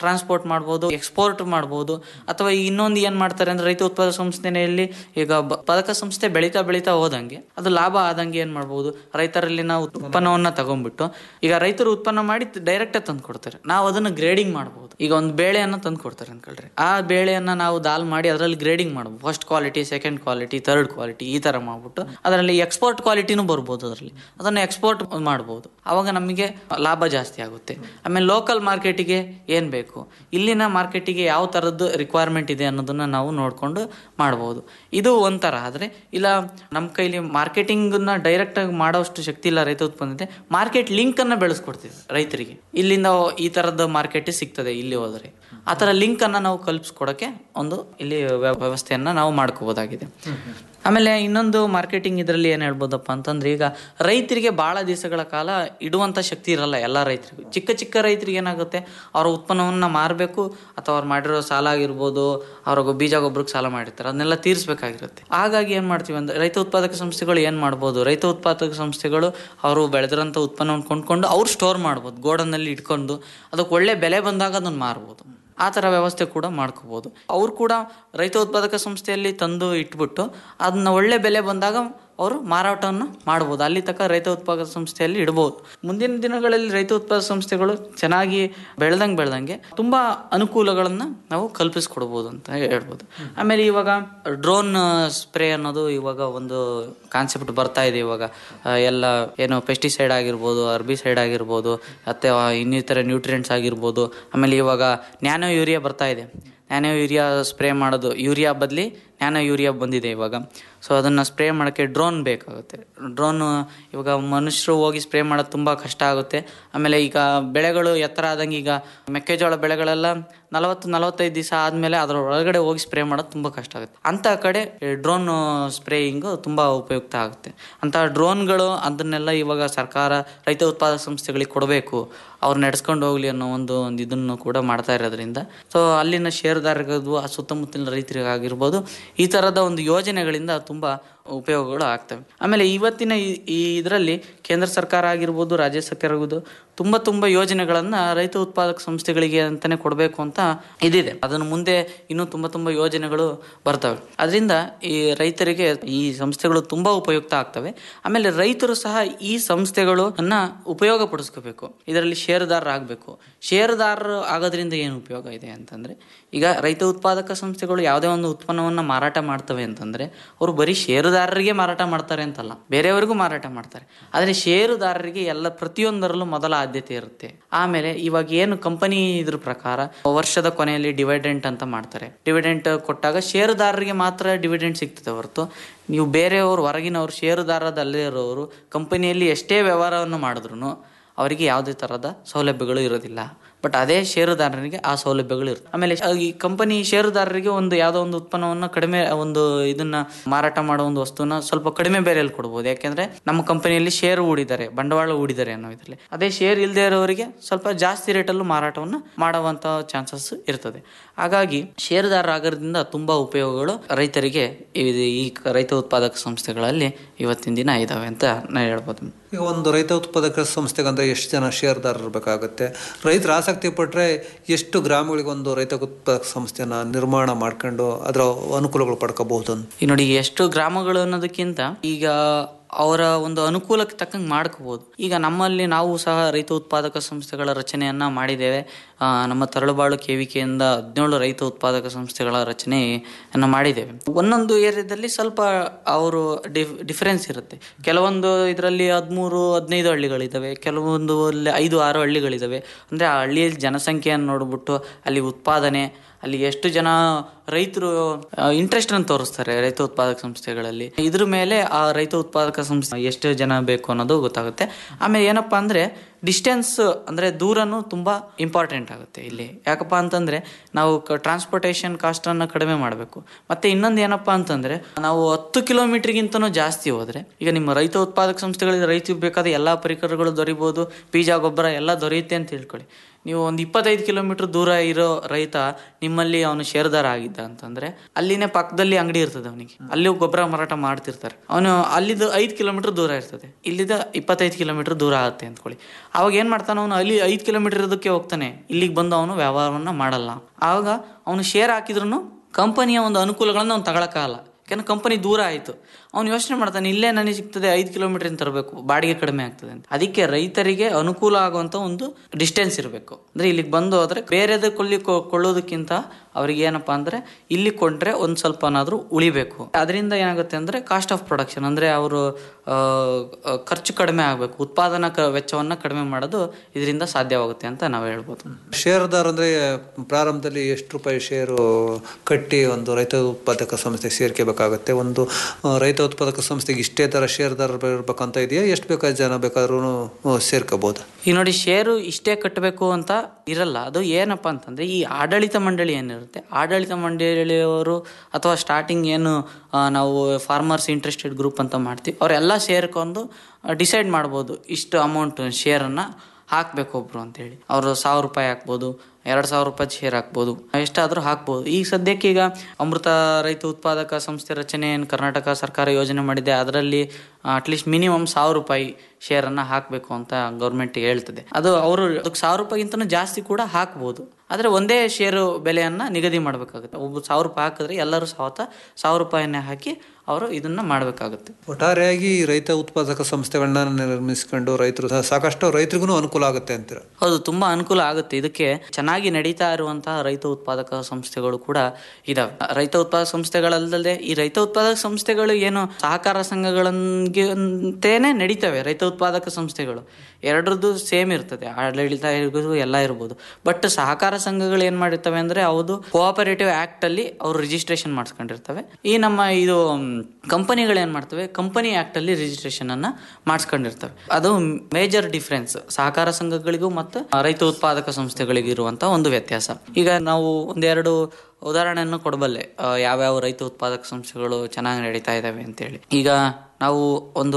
ಟ್ರಾನ್ಸ್ಪೋರ್ಟ್ ಮಾಡ್ಬೋದು ಎಕ್ಸ್ಪೋರ್ಟ್ ಮಾಡ್ಬೋದು ಅಥವಾ ಇನ್ನೊಂದು ಏನ್ ಮಾಡ್ತಾರೆ ಅಂದ್ರೆ ರೈತ ಉತ್ಪಾದಕ ಸಂಸ್ಥೆಯಲ್ಲಿ ಈಗ ಬ- ಉತ್ಪಾದಕ ಸಂಸ್ಥೆ ಬೆಳೀತಾ ಬೆಳೀತಾ ಹೋದಂಗೆ ಅದು ಲಾಭ ಆದಂಗೆ ಏನ್ ಮಾಡ್ಬೋದು ರೈತರಲ್ಲಿ ನಾವು ಉತ್ಪನ್ನವನ್ನ ತಗೊಂಡ್ಬಿಟ್ಟು ಈಗ ರೈತರು ಉತ್ಪನ್ನ ಮಾಡಿ ಡೈರೆಕ್ಟ್ ತಂದು ಕೊಡ್ತಾರೆ ನಾವು ಅದನ್ನ ಗ್ರೇಡಿಂಗ್ ಮಾಡ್ಬೋದು ಈಗ ಒಂದು ಬೇಳೆಯನ್ನ ತಂದು ಕೊಡ್ತಾರೆ ಅನ್ಕೊಳ್ರಿ ಆ ಬೇಳೆಯನ್ನ ನಾವು ದಾಲ್ ಮಾಡಿ ಅದರಲ್ಲಿ ಗ್ರೇಡಿಂಗ್ ಮಾಡ್ಬೋದು first quality second quality third quality ಈ ತರ ಮಾಡ್ಬಿಟ್ಟು ಅದರಲ್ಲಿ ಎಕ್ಸ್ಪೋರ್ಟ್ ಕ್ವಾಲಿಟಿನೂ ಬರ್ಬೋದು ಅದರಲ್ಲಿ ಅದನ್ನ ಎಕ್ಸ್ಪೋರ್ಟ್ ಮಾಡ್ಬೋದು ಅವಾಗ ನಮಗೆ ಲಾಭ ಜಾಸ್ತಿ ಆಗುತ್ತೆ ಆಮೇಲೆ ಲೋಕಲ್ ಮಾರ್ಕೆಟಿಗೆ ಏನ್ ಬೇಕು ಇಲ್ಲಿನ ಮಾರ್ಕೆಟಿಗೆ ಯಾವ ತರದ್ದು ರಿಕ್ವೈರ್ಮೆಂಟ್ ಇದೆ ಅನ್ನೋದನ್ನ ನಾವು ನೋಡ್ಕೊಂಡು ಮಾಡ್ಬೋದು ಇದು ಒಂಥರ ಆದ್ರೆ ಇಲ್ಲ ನಮ್ಮ ಕೈಲಿ ಮಾರ್ಕೆಟಿಂಗ್ ನ ಡೈರೆಕ್ಟ್ ಆಗಿ ಮಾಡೋಷ್ಟು ಶಕ್ತಿ ಇಲ್ಲ ರೈತ ಉತ್ಪನ್ನತೆ ಮಾರ್ಕೆಟ್ ಲಿಂಕ್ ಅನ್ನ ಬೆಳೆಸ್ಕೊಡ್ತೀವಿ ರೈತರಿಗೆ ಇಲ್ಲಿಂದ ಈ ತರದ ಮಾರ್ಕೆಟ್ ಸಿಗ್ತದೆ ಇಲ್ಲಿ ಹೋದರೆ ಆ ತರ ಲಿಂಕ್ ಅನ್ನ ನಾವು ಕಲ್ಪಿಸ್ಕೊಡಕ್ಕೆ ಒಂದು ಇಲ್ಲಿ ವ್ಯ- ವ್ಯವಸ್ಥೆಯನ್ನ ನಾವು ಮಾಡ್ಕೋಬಹುದಾಗಿದೆ ಆಮೇಲೆ ಇನ್ನೊಂದು ಮಾರ್ಕೆಟಿಂಗ್ ಇದರಲ್ಲಿ ಏನ್ ಹೇಳ್ಬೋದಪ್ಪ ಅಂತಂದ್ರೆ ಈಗ ರೈತರಿಗೆ ಬಹಳ ದಿವಸಗಳ ಕಾಲ ಇಡುವಂತ ಶಕ್ತಿ ಇರಲ್ಲ ಎಲ್ಲ ರೈತರಿಗೂ ಚಿಕ್ಕ ಚಿಕ್ಕ ರೈತರಿಗೆ ಏನಾಗುತ್ತೆ ಅವರ ಉತ್ಪನ್ನವನ್ನ ಮಾರಬೇಕು ಅಥವಾ ಅವ್ರು ಮಾಡಿರೋ ಸಾಲ ಆಗಿರ್ಬೋದು ಅವ್ರ ಬೀಜ ಗೊಬ್ಬರಕ್ಕೆ ಸಾಲ ಮಾಡಿರ್ತಾರೆ ಅದನ್ನೆಲ್ಲ ತೀರಿಸಬೇಕಾಗಿರುತ್ತೆ ಹಾಗಾಗಿ ಏನ್ ಮಾಡ್ತೀವಿ ಅಂದ್ರೆ ರೈತ ಉತ್ಪಾದಕ ಸಂಸ್ಥೆಗಳು ಏನ್ ಮಾಡ್ಬೋದು ರೈತ ಉತ್ಪಾದಕ ಸಂಸ್ಥೆಗಳು ಅವರು ಬೆಳೆದಿರೋಂಥ ಉತ್ಪನ್ನವನ್ನು ಕೊಂಡ್ಕೊಂಡು ಅವ್ರು ಸ್ಟೋರ್ ಮಾಡ್ಬೋದು ಗೋಡನ್ನಲ್ಲಿ ಇಟ್ಕೊಂಡು ಅದಕ್ಕೆ ಒಳ್ಳೆ ಬೆಲೆ ಬಂದಾಗ ಅದನ್ನ ಮಾರ್ಬೋದು ಆ ಥರ ವ್ಯವಸ್ಥೆ ಕೂಡ ಮಾಡ್ಕೋಬೋದು ಅವ್ರು ಕೂಡ ರೈತ ಉತ್ಪಾದಕ ಸಂಸ್ಥೆಯಲ್ಲಿ ತಂದು ಇಟ್ಬಿಟ್ಟು ಅದನ್ನ ಒಳ್ಳೆ ಬೆಲೆ ಬಂದಾಗ ಅವರು ಮಾರಾಟವನ್ನು ಮಾಡ್ಬೋದು ಅಲ್ಲಿ ತನಕ ರೈತ ಉತ್ಪಾದಕ ಸಂಸ್ಥೆಯಲ್ಲಿ ಇಡ್ಬೋದು ಮುಂದಿನ ದಿನಗಳಲ್ಲಿ ರೈತ ಉತ್ಪಾದಕ ಸಂಸ್ಥೆಗಳು ಚೆನ್ನಾಗಿ ಬೆಳೆದಂಗೆ ಬೆಳೆದಂಗೆ ತುಂಬ ಅನುಕೂಲಗಳನ್ನು ನಾವು ಕಲ್ಪಿಸ್ಕೊಡ್ಬೋದು ಅಂತ ಹೇಳ್ಬೋದು ಆಮೇಲೆ ಇವಾಗ ಡ್ರೋನ್ ಸ್ಪ್ರೇ ಅನ್ನೋದು ಇವಾಗ ಒಂದು ಕಾನ್ಸೆಪ್ಟ್ ಬರ್ತಾ ಇದೆ ಇವಾಗ ಆ, ಎಲ್ಲ ಏನು ಪೆಸ್ಟಿಸೈಡ್ ಆಗಿರ್ಬೋದು ಅರ್ಬಿಸೈಡ್ ಆಗಿರ್ಬೋದು ಅಥವಾ ಇನ್ನಿತರ ನ್ಯೂಟ್ರಿಯೆಂಟ್ಸ್ ಆಗಿರ್ಬೋದು ಆಮೇಲೆ ಇವಾಗ ನ್ಯಾನೋ ಯೂರಿಯಾ ಬರ್ತಾ ಇದೆ ನ್ಯಾನೋ ಯೂರಿಯಾ ಸ್ಪ್ರೇ ಮಾಡೋದು ಯೂರಿಯಾ ಬದಲಿ ನ್ಯಾನೋ ಯೂರಿಯಾ ಬಂದಿದೆ ಇವಾಗ ಸೊ ಅದನ್ನು ಸ್ಪ್ರೇ ಮಾಡೋಕ್ಕೆ ಡ್ರೋನ್ ಬೇಕಾಗುತ್ತೆ ಡ್ರೋನ್ ಇವಾಗ ಮನುಷ್ಯರು ಹೋಗಿ ಸ್ಪ್ರೇ ಮಾಡೋದು ತುಂಬ ಕಷ್ಟ ಆಗುತ್ತೆ ಆಮೇಲೆ ಈಗ ಬೆಳೆಗಳು ಎತ್ತರ ಆದಂಗೆ ಈಗ ಮೆಕ್ಕೆಜೋಳ ಬೆಳೆಗಳೆಲ್ಲ ನಲವತ್ತು ನಲವತ್ತೈದು ದಿವಸ ಆದಮೇಲೆ ಅದರ ಒಳಗಡೆ ಹೋಗಿ ಸ್ಪ್ರೇ ಮಾಡೋದು ತುಂಬ ಕಷ್ಟ ಆಗುತ್ತೆ ಅಂಥ ಕಡೆ ಡ್ರೋನ್ ಸ್ಪ್ರೇಯಿಂಗು ತುಂಬ ಉಪಯುಕ್ತ ಆಗುತ್ತೆ ಅಂಥ ಡ್ರೋನ್ಗಳು ಅದನ್ನೆಲ್ಲ ಇವಾಗ ಸರ್ಕಾರ ರೈತ ಉತ್ಪಾದಕ ಸಂಸ್ಥೆಗಳಿಗೆ ಕೊಡಬೇಕು ಅವ್ರು ನಡೆಸ್ಕೊಂಡು ಹೋಗ್ಲಿ ಅನ್ನೋ ಒಂದು ಒಂದು ಇದನ್ನು ಕೂಡ ಮಾಡ್ತಾ ಇರೋದ್ರಿಂದ ಸೊ ಅಲ್ಲಿನ ಷೇರುದಾರರಿಗೂ ಆ ಸುತ್ತಮುತ್ತಲಿನ ರೈತರಿಗಾಗಿರ್ಬೋದು ಈ ಥರದ ಒಂದು ಯೋಜನೆಗಳಿಂದ ತುಂಬ ಉಪಯೋಗಗಳು ಆಗ್ತವೆ ಆಮೇಲೆ ಇವತ್ತಿನ ಈ- ಈ ಇದರಲ್ಲಿ ಕೇಂದ್ರ ಸರ್ಕಾರ ಆಗಿರ್ಬೋದು ರಾಜ್ಯ ಸರ್ಕಾರ ಆಗಿರ್ಬೋದು ತುಂಬ ತುಂಬ ಯೋಜನೆಗಳನ್ನು ರೈತ ಉತ್ಪಾದಕ ಸಂಸ್ಥೆಗಳಿಗೆ ಅಂತಾನೆ ಕೊಡಬೇಕು ಅಂತ ಇದಿದೆ ಅದನ್ನು ಮುಂದೆ ಇನ್ನೂ ತುಂಬ ತುಂಬ ಯೋಜನೆಗಳು ಬರ್ತವೆ ಅದರಿಂದ ಈ ರೈತರಿಗೆ ಈ ಸಂಸ್ಥೆಗಳು ತುಂಬ ಉಪಯುಕ್ತ ಆಗ್ತವೆ ಆಮೇಲೆ ರೈತರು ಸಹ ಈ ಸಂಸ್ಥೆಗಳು ಅನ್ನ ಉಪಯೋಗ ಪಡಿಸ್ಕೋಬೇಕು ಇದರಲ್ಲಿ ಷೇರುದಾರರಾಗಬೇಕು ಷೇರುದಾರರು ಆಗೋದ್ರಿಂದ ಏನು ಉಪಯೋಗ ಇದೆ ಅಂತಂದ್ರೆ ಈಗ ರೈತ ಉತ್ಪಾದಕ ಸಂಸ್ಥೆಗಳು ಯಾವುದೇ ಒಂದು ಉತ್ಪನ್ನವನ್ನ ಮಾರಾಟ ಮಾಡ್ತವೆ ಅಂತಂದ್ರೆ ಅವರು ಬರೀ ಷೇರುದಾರರಿಗೆ ಮಾರಾಟ ಮಾಡ್ತಾರೆ ಅಂತಲ್ಲ ಬೇರೆಯವರಿಗೂ ಮಾರಾಟ ಮಾಡ್ತಾರೆ ಆದ್ರೆ ಷೇರುದಾರರಿಗೆ ಎಲ್ಲ ಪ್ರತಿಯೊಂದರಲ್ಲೂ ಮೊದಲ ಆದ್ಯತೆ ಇರುತ್ತೆ ಆಮೇಲೆ ಇವಾಗ ಏನು ಕಂಪನಿ ಇದ್ರ ಪ್ರಕಾರ ವರ್ಷದ ಕೊನೆಯಲ್ಲಿ ಡಿವಿಡೆಂಟ್ ಅಂತ ಮಾಡ್ತಾರೆ ಡಿವಿಡೆಂಟ್ ಕೊಟ್ಟಾಗ ಷೇರುದಾರರಿಗೆ ಮಾತ್ರ ಡಿವಿಡೆಂಟ್ ಸಿಗ್ತದೆ ಹೊರತು ನೀವು ಬೇರೆಯವರು ಹೊರಗಿನವರು ಷೇರುದಾರದಲ್ಲೇ ಇರೋರು ಕಂಪನಿಯಲ್ಲಿ ಎಷ್ಟೇ ವ್ಯವಹಾರವನ್ನು ಮಾಡಿದ್ರು ಅವರಿಗೆ ಯಾವುದೇ ತರಹದ ಸೌಲಭ್ಯಗಳು ಇರೋದಿಲ್ಲ ಬಟ್ ಅದೇ ಷೇರುದಾರರಿಗೆ ಆ ಸೌಲಭ್ಯಗಳು ಇರುತ್ತೆ ಆಮೇಲೆ ಈ ಕಂಪನಿ ಷೇರುದಾರರಿಗೆ ಒಂದು ಯಾವುದೋ ಒಂದು ಉತ್ಪನ್ನವನ್ನು ಕಡಿಮೆ ಒಂದು ಇದನ್ನ ಮಾರಾಟ ಮಾಡೋ ಒಂದು ವಸ್ತುನ ಸ್ವಲ್ಪ ಕಡಿಮೆ ಬೆಲೆಯಲ್ಲಿ ಕೊಡ್ಬೋದು ಯಾಕೆಂದ್ರೆ ನಮ್ಮ ಕಂಪನಿಯಲ್ಲಿ ಶೇರ್ ಹೂಡಿದ್ದಾರೆ ಬಂಡವಾಳ ಹೂಡಿದ್ದಾರೆ ಅನ್ನೋ ಇದರಲ್ಲಿ ಅದೇ ಶೇರ್ ಇಲ್ಲದೆ ಇರೋರಿಗೆ ಸ್ವಲ್ಪ ಜಾಸ್ತಿ ರೇಟಲ್ಲೂ ಮಾರಾಟವನ್ನು ಮಾಡುವಂತ ಚಾನ್ಸಸ್ ಇರ್ತದೆ ಹಾಗಾಗಿ ಷೇರುದಾರರಾಗೋದ್ರಿಂದ ತುಂಬಾ ಉಪಯೋಗಗಳು ರೈತರಿಗೆ ಈ- ಈ ರೈತ ಉತ್ಪಾದಕ ಸಂಸ್ಥೆಗಳಲ್ಲಿ ಇವತ್ತಿನ ದಿನ ಇದಾವೆ ಅಂತ ನಾನು ಹೇಳ್ಬೋದು ಈಗ ಒಂದು ರೈತ ಉತ್ಪಾದಕ ಸಂಸ್ಥೆಗಂದ್ರೆ ಎಷ್ಟು ಜನ ಷೇರ್ದಾರರು ಬೇಕಾಗುತ್ತೆ ರೈತರು ಆಸಕ್ತಿ ಪಟ್ಟರೆ ಎಷ್ಟು ಗ್ರಾಮಗಳಿಗೆ ಒಂದು ರೈತ ಉತ್ಪಾದಕ ಸಂಸ್ಥೆನ ನಿರ್ಮಾಣ ಮಾಡ್ಕೊಂಡು ಅದರ ಅನುಕೂಲಗಳು ಪಡ್ಕೋಬಹುದು ಅಂತ ಈ ನೋಡಿ ಎಷ್ಟು ಗ್ರಾಮಗಳು ಅನ್ನೋದಕ್ಕಿಂತ ಈಗ ಅವರ ಒಂದು ಅನುಕೂಲಕ್ಕೆ ತಕ್ಕಂಗೆ ಮಾಡ್ಕೋಬಹುದು ಈಗ ನಮ್ಮಲ್ಲಿ ನಾವು ಸಹ ರೈತ ಉತ್ಪಾದಕ ಸಂಸ್ಥೆಗಳ ರಚನೆಯನ್ನ ಮಾಡಿದ್ದೇವೆ ಆ, ನಮ್ಮ ತರಳುಬಾಳು ಕೇವಿಕೆಯಿಂದ ಹದಿನೇಳು ರೈತ ಉತ್ಪಾದಕ ಸಂಸ್ಥೆಗಳ ರಚನೆಯನ್ನ ಮಾಡಿದ್ದೇವೆ ಒಂದೊಂದು ಏರಿಯಾದಲ್ಲಿ ಸ್ವಲ್ಪ ಅವರು ಡಿಫರೆನ್ಸ್ ಇರುತ್ತೆ ಕೆಲವೊಂದು ಇದರಲ್ಲಿ ಹದಿಮೂರು ಹದಿನೈದು ಹಳ್ಳಿಗಳಿದ್ದಾವೆ ಕೆಲವೊಂದು ಅಲ್ಲಿ ಐದು ಆರು ಹಳ್ಳಿಗಳಿದ್ದಾವೆ ಅಂದ್ರೆ ಆ ಹಳ್ಳಿಯಲ್ಲಿ ಜನಸಂಖ್ಯೆಯನ್ನು ನೋಡ್ಬಿಟ್ಟು ಅಲ್ಲಿ ಉತ್ಪಾದನೆ ಅಲ್ಲಿ ಎಷ್ಟು ಜನ ರೈತರು ಇಂಟ್ರೆಸ್ಟ್ ಅನ್ನು ತೋರಿಸ್ತಾರೆ ರೈತ ಉತ್ಪಾದಕ ಸಂಸ್ಥೆಗಳಲ್ಲಿ ಇದ್ರ ಮೇಲೆ ಆ ರೈತ ಉತ್ಪಾದಕ ಸಂಸ್ಥೆ ಎಷ್ಟು ಜನ ಬೇಕು ಅನ್ನೋದು ಗೊತ್ತಾಗುತ್ತೆ ಆಮೇಲೆ ಏನಪ್ಪಾ ಅಂದ್ರೆ ಡಿಸ್ಟೆನ್ಸ್ ಅಂದ್ರೆ ದೂರನು ತುಂಬಾ ಇಂಪಾರ್ಟೆಂಟ್ ಆಗುತ್ತೆ ಇಲ್ಲಿ ಯಾಕಪ್ಪ ಅಂತಂದ್ರೆ ನಾವು ಟ್ರಾನ್ಸ್ಪೋರ್ಟೇಷನ್ ಕಾಸ್ಟ್ ಅನ್ನ ಕಡಿಮೆ ಮಾಡಬೇಕು ಮತ್ತೆ ಇನ್ನೊಂದು ಏನಪ್ಪಾ ಅಂತಂದ್ರೆ ನಾವು ಹತ್ತು ಕಿಲೋಮೀಟರ್ಗಿಂತನೂ ಜಾಸ್ತಿ ಹೋದ್ರೆ ಈಗ ನಿಮ್ಮ ರೈತ ಉತ್ಪಾದಕ ಸಂಸ್ಥೆಗಳಿಗೆ ರೈತರಿಗೆ ಬೇಕಾದ ಎಲ್ಲಾ ಪರಿಕರಗಳು ದೊರಿಬಹುದು ಬೀಜ ಗೊಬ್ಬರ ಎಲ್ಲ ದೊರೆಯುತ್ತೆ ಅಂತ ತಿಳ್ಕೊಳ್ಳಿ ನೀವು ಒಂದು ಇಪ್ಪತ್ತೈದು ಕಿಲೋಮೀಟರ್ ದೂರ ಇರೋ ರೈತ ನಿಮ್ಮಲ್ಲಿ ಅವನು ಷೇರ್ದಾರ ಆಗಿದ್ದ ಅಂತಂದ್ರೆ ಅಲ್ಲಿನೇ ಪಕ್ಕದಲ್ಲಿ ಅಂಗಡಿ ಇರ್ತದೆ ಅವನಿಗೆ ಅಲ್ಲಿ ಗೊಬ್ಬರ ಮಾರಾಟ ಮಾಡ್ತಿರ್ತಾರೆ ಅವನು ಅಲ್ಲಿದ್ದು ಐದು ಕಿಲೋಮೀಟರ್ ದೂರ ಇರ್ತದೆ ಇಲ್ಲಿದ್ದ ಇಪ್ಪತ್ತೈದು ಕಿಲೋಮೀಟರ್ ದೂರ ಆಗುತ್ತೆ ಅಂದ್ಕೊಳ್ಳಿ ಅವಾಗ ಏನು ಮಾಡ್ತಾನೆ ಅವನು ಅಲ್ಲಿ ಐದು ಕಿಲೋಮೀಟರ್ ಇರೋದಕ್ಕೆ ಹೋಗ್ತಾನೆ ಇಲ್ಲಿಗೆ ಬಂದು ಅವನು ವ್ಯವಹಾರವನ್ನು ಮಾಡಲ್ಲ ಆವಾಗ ಅವನು ಶೇರ್ ಹಾಕಿದ್ರು ಕಂಪನಿಯ ಒಂದು ಅನುಕೂಲಗಳನ್ನು ಅವ್ನು ತಗೊಳಕ್ಕಾಗಲ್ಲ ಯಾಕಂದ್ರೆ ಕಂಪನಿ ದೂರ ಆಯಿತು ಅವ್ನು ಯೋಚನೆ ಮಾಡ್ತಾನೆ ಇಲ್ಲೇ ನನಗೆ ಸಿಗ್ತದೆ ಐದು ಕಿಲೋಮೀಟರ್ ತರಬೇಕು ಬಾಡಿಗೆ ಕಡಿಮೆ ಆಗ್ತದೆ ಅಂತ ಅದಕ್ಕೆ ರೈತರಿಗೆ ಅನುಕೂಲ ಆಗುವಂಥ ಒಂದು ಡಿಸ್ಟೆನ್ಸ್ ಇರಬೇಕು ಅಂದರೆ ಇಲ್ಲಿಗೆ ಬಂದು ಹೋದ್ರೆ ಬೇರೆದ ಕೊಳ್ಳಿ ಕೊ- ಕೊಳ್ಳೋದಕ್ಕಿಂತ ಅವ್ರಿಗೆ ಏನಪ್ಪ ಅಂದರೆ ಇಲ್ಲಿ ಕೊಂಡ್ರೆ ಒಂದು ಸ್ವಲ್ಪನಾದರೂ ಉಳಿಬೇಕು ಅದರಿಂದ ಏನಾಗುತ್ತೆ ಅಂದರೆ ಕಾಸ್ಟ್ ಆಫ್ ಪ್ರೊಡಕ್ಷನ್ ಅಂದರೆ ಅವರು ಖರ್ಚು ಕಡಿಮೆ ಆಗಬೇಕು ಉತ್ಪಾದನಾ ಕ ವೆಚ್ಚವನ್ನು ಕಡಿಮೆ ಮಾಡೋದು ಇದರಿಂದ ಸಾಧ್ಯವಾಗುತ್ತೆ ಅಂತ ನಾವು ಹೇಳ್ಬೋದು ಶೇರ್ದಾರ್ ಅಂದ್ರೆ ಪ್ರಾರಂಭದಲ್ಲಿ ಎಷ್ಟು ರೂಪಾಯಿ ಶೇರು ಕಟ್ಟಿ ಒಂದು ರೈತ ಉತ್ಪಾದಕ ಸಂಸ್ಥೆಗೆ ಸೇರ್ಕೋಬೇಕಾಗತ್ತೆ ಒಂದು ಆ, ರೈತ ಉತ್ಪಾದಕ ಸಂಸ್ಥೆಗೆ ಇಷ್ಟೇ ತರ ಶೇರ್ದಾರ ಇರ್ಬೇಕಂತ ಇದೆಯಾ ಎಷ್ಟು ಬೇಕಾದ ಜನ ಬೇಕಾದ್ರೂ ಸೇರ್ಕೋಬಹುದು ಈಗ ನೋಡಿ ಷೇರು ಇಷ್ಟೇ ಕಟ್ಟಬೇಕು ಅಂತ ಇರಲ್ಲ ಅದು ಏನಪ್ಪ ಅಂತಂದ್ರೆ ಈ ಆಡಳಿತ ಮಂಡಳಿ ಏನಿರುತ್ತೆ ಆಡಳಿತ ಮಂಡಳಿಯವರು ಅಥವಾ ಸ್ಟಾರ್ಟಿಂಗ್ ಏನು ಆ, ನಾವು ಫಾರ್ಮರ್ಸ್ ಇಂಟ್ರೆಸ್ಟೆಡ್ ಗ್ರೂಪ್ ಅಂತ ಮಾಡ್ತೀವಿ ಅವರೆಲ್ಲ ಸೇರ್ಕೊಂಡು ಡಿಸೈಡ್ ಮಾಡ್ಬೋದು ಇಷ್ಟು ಅಮೌಂಟ್ ಶೇರನ್ನು ಹಾಕ್ಬೇಕು ಒಬ್ರು ಅಂತೇಳಿ ಅವರು ಸಾವಿರ ರೂಪಾಯಿ ಹಾಕ್ಬೋದು ಎರಡು ಸಾವಿರ ರೂಪಾಯಿ ಶೇರ್ ಹಾಕ್ಬೋದು ಎಷ್ಟಾದರೂ ಹಾಕ್ಬೋದು ಈಗ ಸದ್ಯಕ್ಕೆ ಈಗ ಅಮೃತ ರೈತ ಉತ್ಪಾದಕ ಸಂಸ್ಥೆ ರಚನೆ ಏನು ಕರ್ನಾಟಕ ಸರ್ಕಾರ ಯೋಜನೆ ಮಾಡಿದೆ ಅದರಲ್ಲಿ ಅಟ್ಲೀಸ್ಟ್ ಮಿನಿಮಮ್ ಸಾವಿರ ರೂಪಾಯಿ ಶೇರನ್ನು ಹಾಕಬೇಕು ಅಂತ ಗೌರ್ಮೆಂಟ್ ಹೇಳ್ತದೆ ಅದು ಅವರು ಅದಕ್ಕೆ ಸಾವಿರ ರೂಪಾಯಿಗಿಂತನೂ ಜಾಸ್ತಿ ಕೂಡ ಹಾಕ್ಬೋದು ಆದರೆ ಒಂದೇ ಷೇರು ಬೆಲೆಯನ್ನು ನಿಗದಿ ಮಾಡಬೇಕಾಗುತ್ತೆ ಒಬ್ಬ ಸಾವಿರ ರೂಪಾಯಿ ಹಾಕಿದ್ರೆ ಎಲ್ಲರೂ ಸಾವತ್ತ ಸಾವಿರ ರೂಪಾಯಿಯನ್ನೇ ಹಾಕಿ ಅವರು ಇದನ್ನ ಮಾಡಬೇಕಾಗುತ್ತೆ ಒಟ್ಟಾರೆಯಾಗಿ ಈ ರೈತ ಉತ್ಪಾದಕ ಸಂಸ್ಥೆಗಳನ್ನ ನಿರ್ಮಿಸ್ಕೊಂಡು ರೈತರು ಸಹ ಸಾಕಷ್ಟು ರೈತರಿಗೂ ಅನುಕೂಲ ಆಗುತ್ತೆ ಅಂತೀರ ಹೌದು ತುಂಬಾ ಅನುಕೂಲ ಆಗುತ್ತೆ ಇದಕ್ಕೆ ಚೆನ್ನಾಗಿ ನಡೀತಾ ಇರುವಂತಹ ರೈತ ಉತ್ಪಾದಕ ಸಂಸ್ಥೆಗಳು ಕೂಡ ಇದಾವೆ ರೈತ ಉತ್ಪಾದಕ ಸಂಸ್ಥೆಗಳಲ್ಲದೆ ಈ ರೈತ ಉತ್ಪಾದಕ ಸಂಸ್ಥೆಗಳು ಏನು ಸಹಕಾರ ಸಂಘಗಳಂತೆಯೇ ನಡೀತವೆ ರೈತ ಉತ್ಪಾದಕ ಸಂಸ್ಥೆಗಳು ಎರಡರದ್ದು ಸೇಮ್ ಇರ್ತದೆ ಆಡಳಿತ ಇರ್ಬೋದು ಎಲ್ಲ ಇರ್ಬೋದು ಬಟ್ ಸಹಕಾರ ಸಂಘಗಳು ಏನ್ ಮಾಡಿರ್ತವೆ ಅಂದ್ರೆ ಹೌದು ಕೋಆಪರೇಟಿವ್ ಆಕ್ಟ್ ಅಲ್ಲಿ ಅವರು ರಿಜಿಸ್ಟ್ರೇಷನ್ ಮಾಡಿಸ್ಕೊಂಡಿರ್ತವೆ ಈ ನಮ್ಮ ಇದು ಕಂಪನಿಗಳು ಏನ್ ಮಾಡ್ತವೆ ಕಂಪನಿ ಆಕ್ಟ್ ಅಲ್ಲಿ ರಿಜಿಸ್ಟ್ರೇಷನ್ ಅನ್ನ ಮಾಡಿಸ್ಕೊಂಡಿರ್ತವೆ ಅದು ಮೇಜರ್ ಡಿಫ್ರೆನ್ಸ್ ಸಹಕಾರ ಸಂಘಗಳಿಗೂ ಮತ್ತು ರೈತ ಉತ್ಪಾದಕ ಸಂಸ್ಥೆಗಳಿಗೂ ಇರುವಂತಹ ಒಂದು ವ್ಯತ್ಯಾಸ ಈಗ ನಾವು ಒಂದೆರಡು ಉದಾಹರಣೆಯನ್ನು ಕೊಡಬಲ್ಲೆ ಆ, ಯಾವ್ಯಾವ ರೈತ ಉತ್ಪಾದಕ ಸಂಸ್ಥೆಗಳು ಚೆನ್ನಾಗಿ ನಡೀತಾ ಇದಾವೆ ಅಂತೇಳಿ ಈಗ ನಾವು ಒಂದು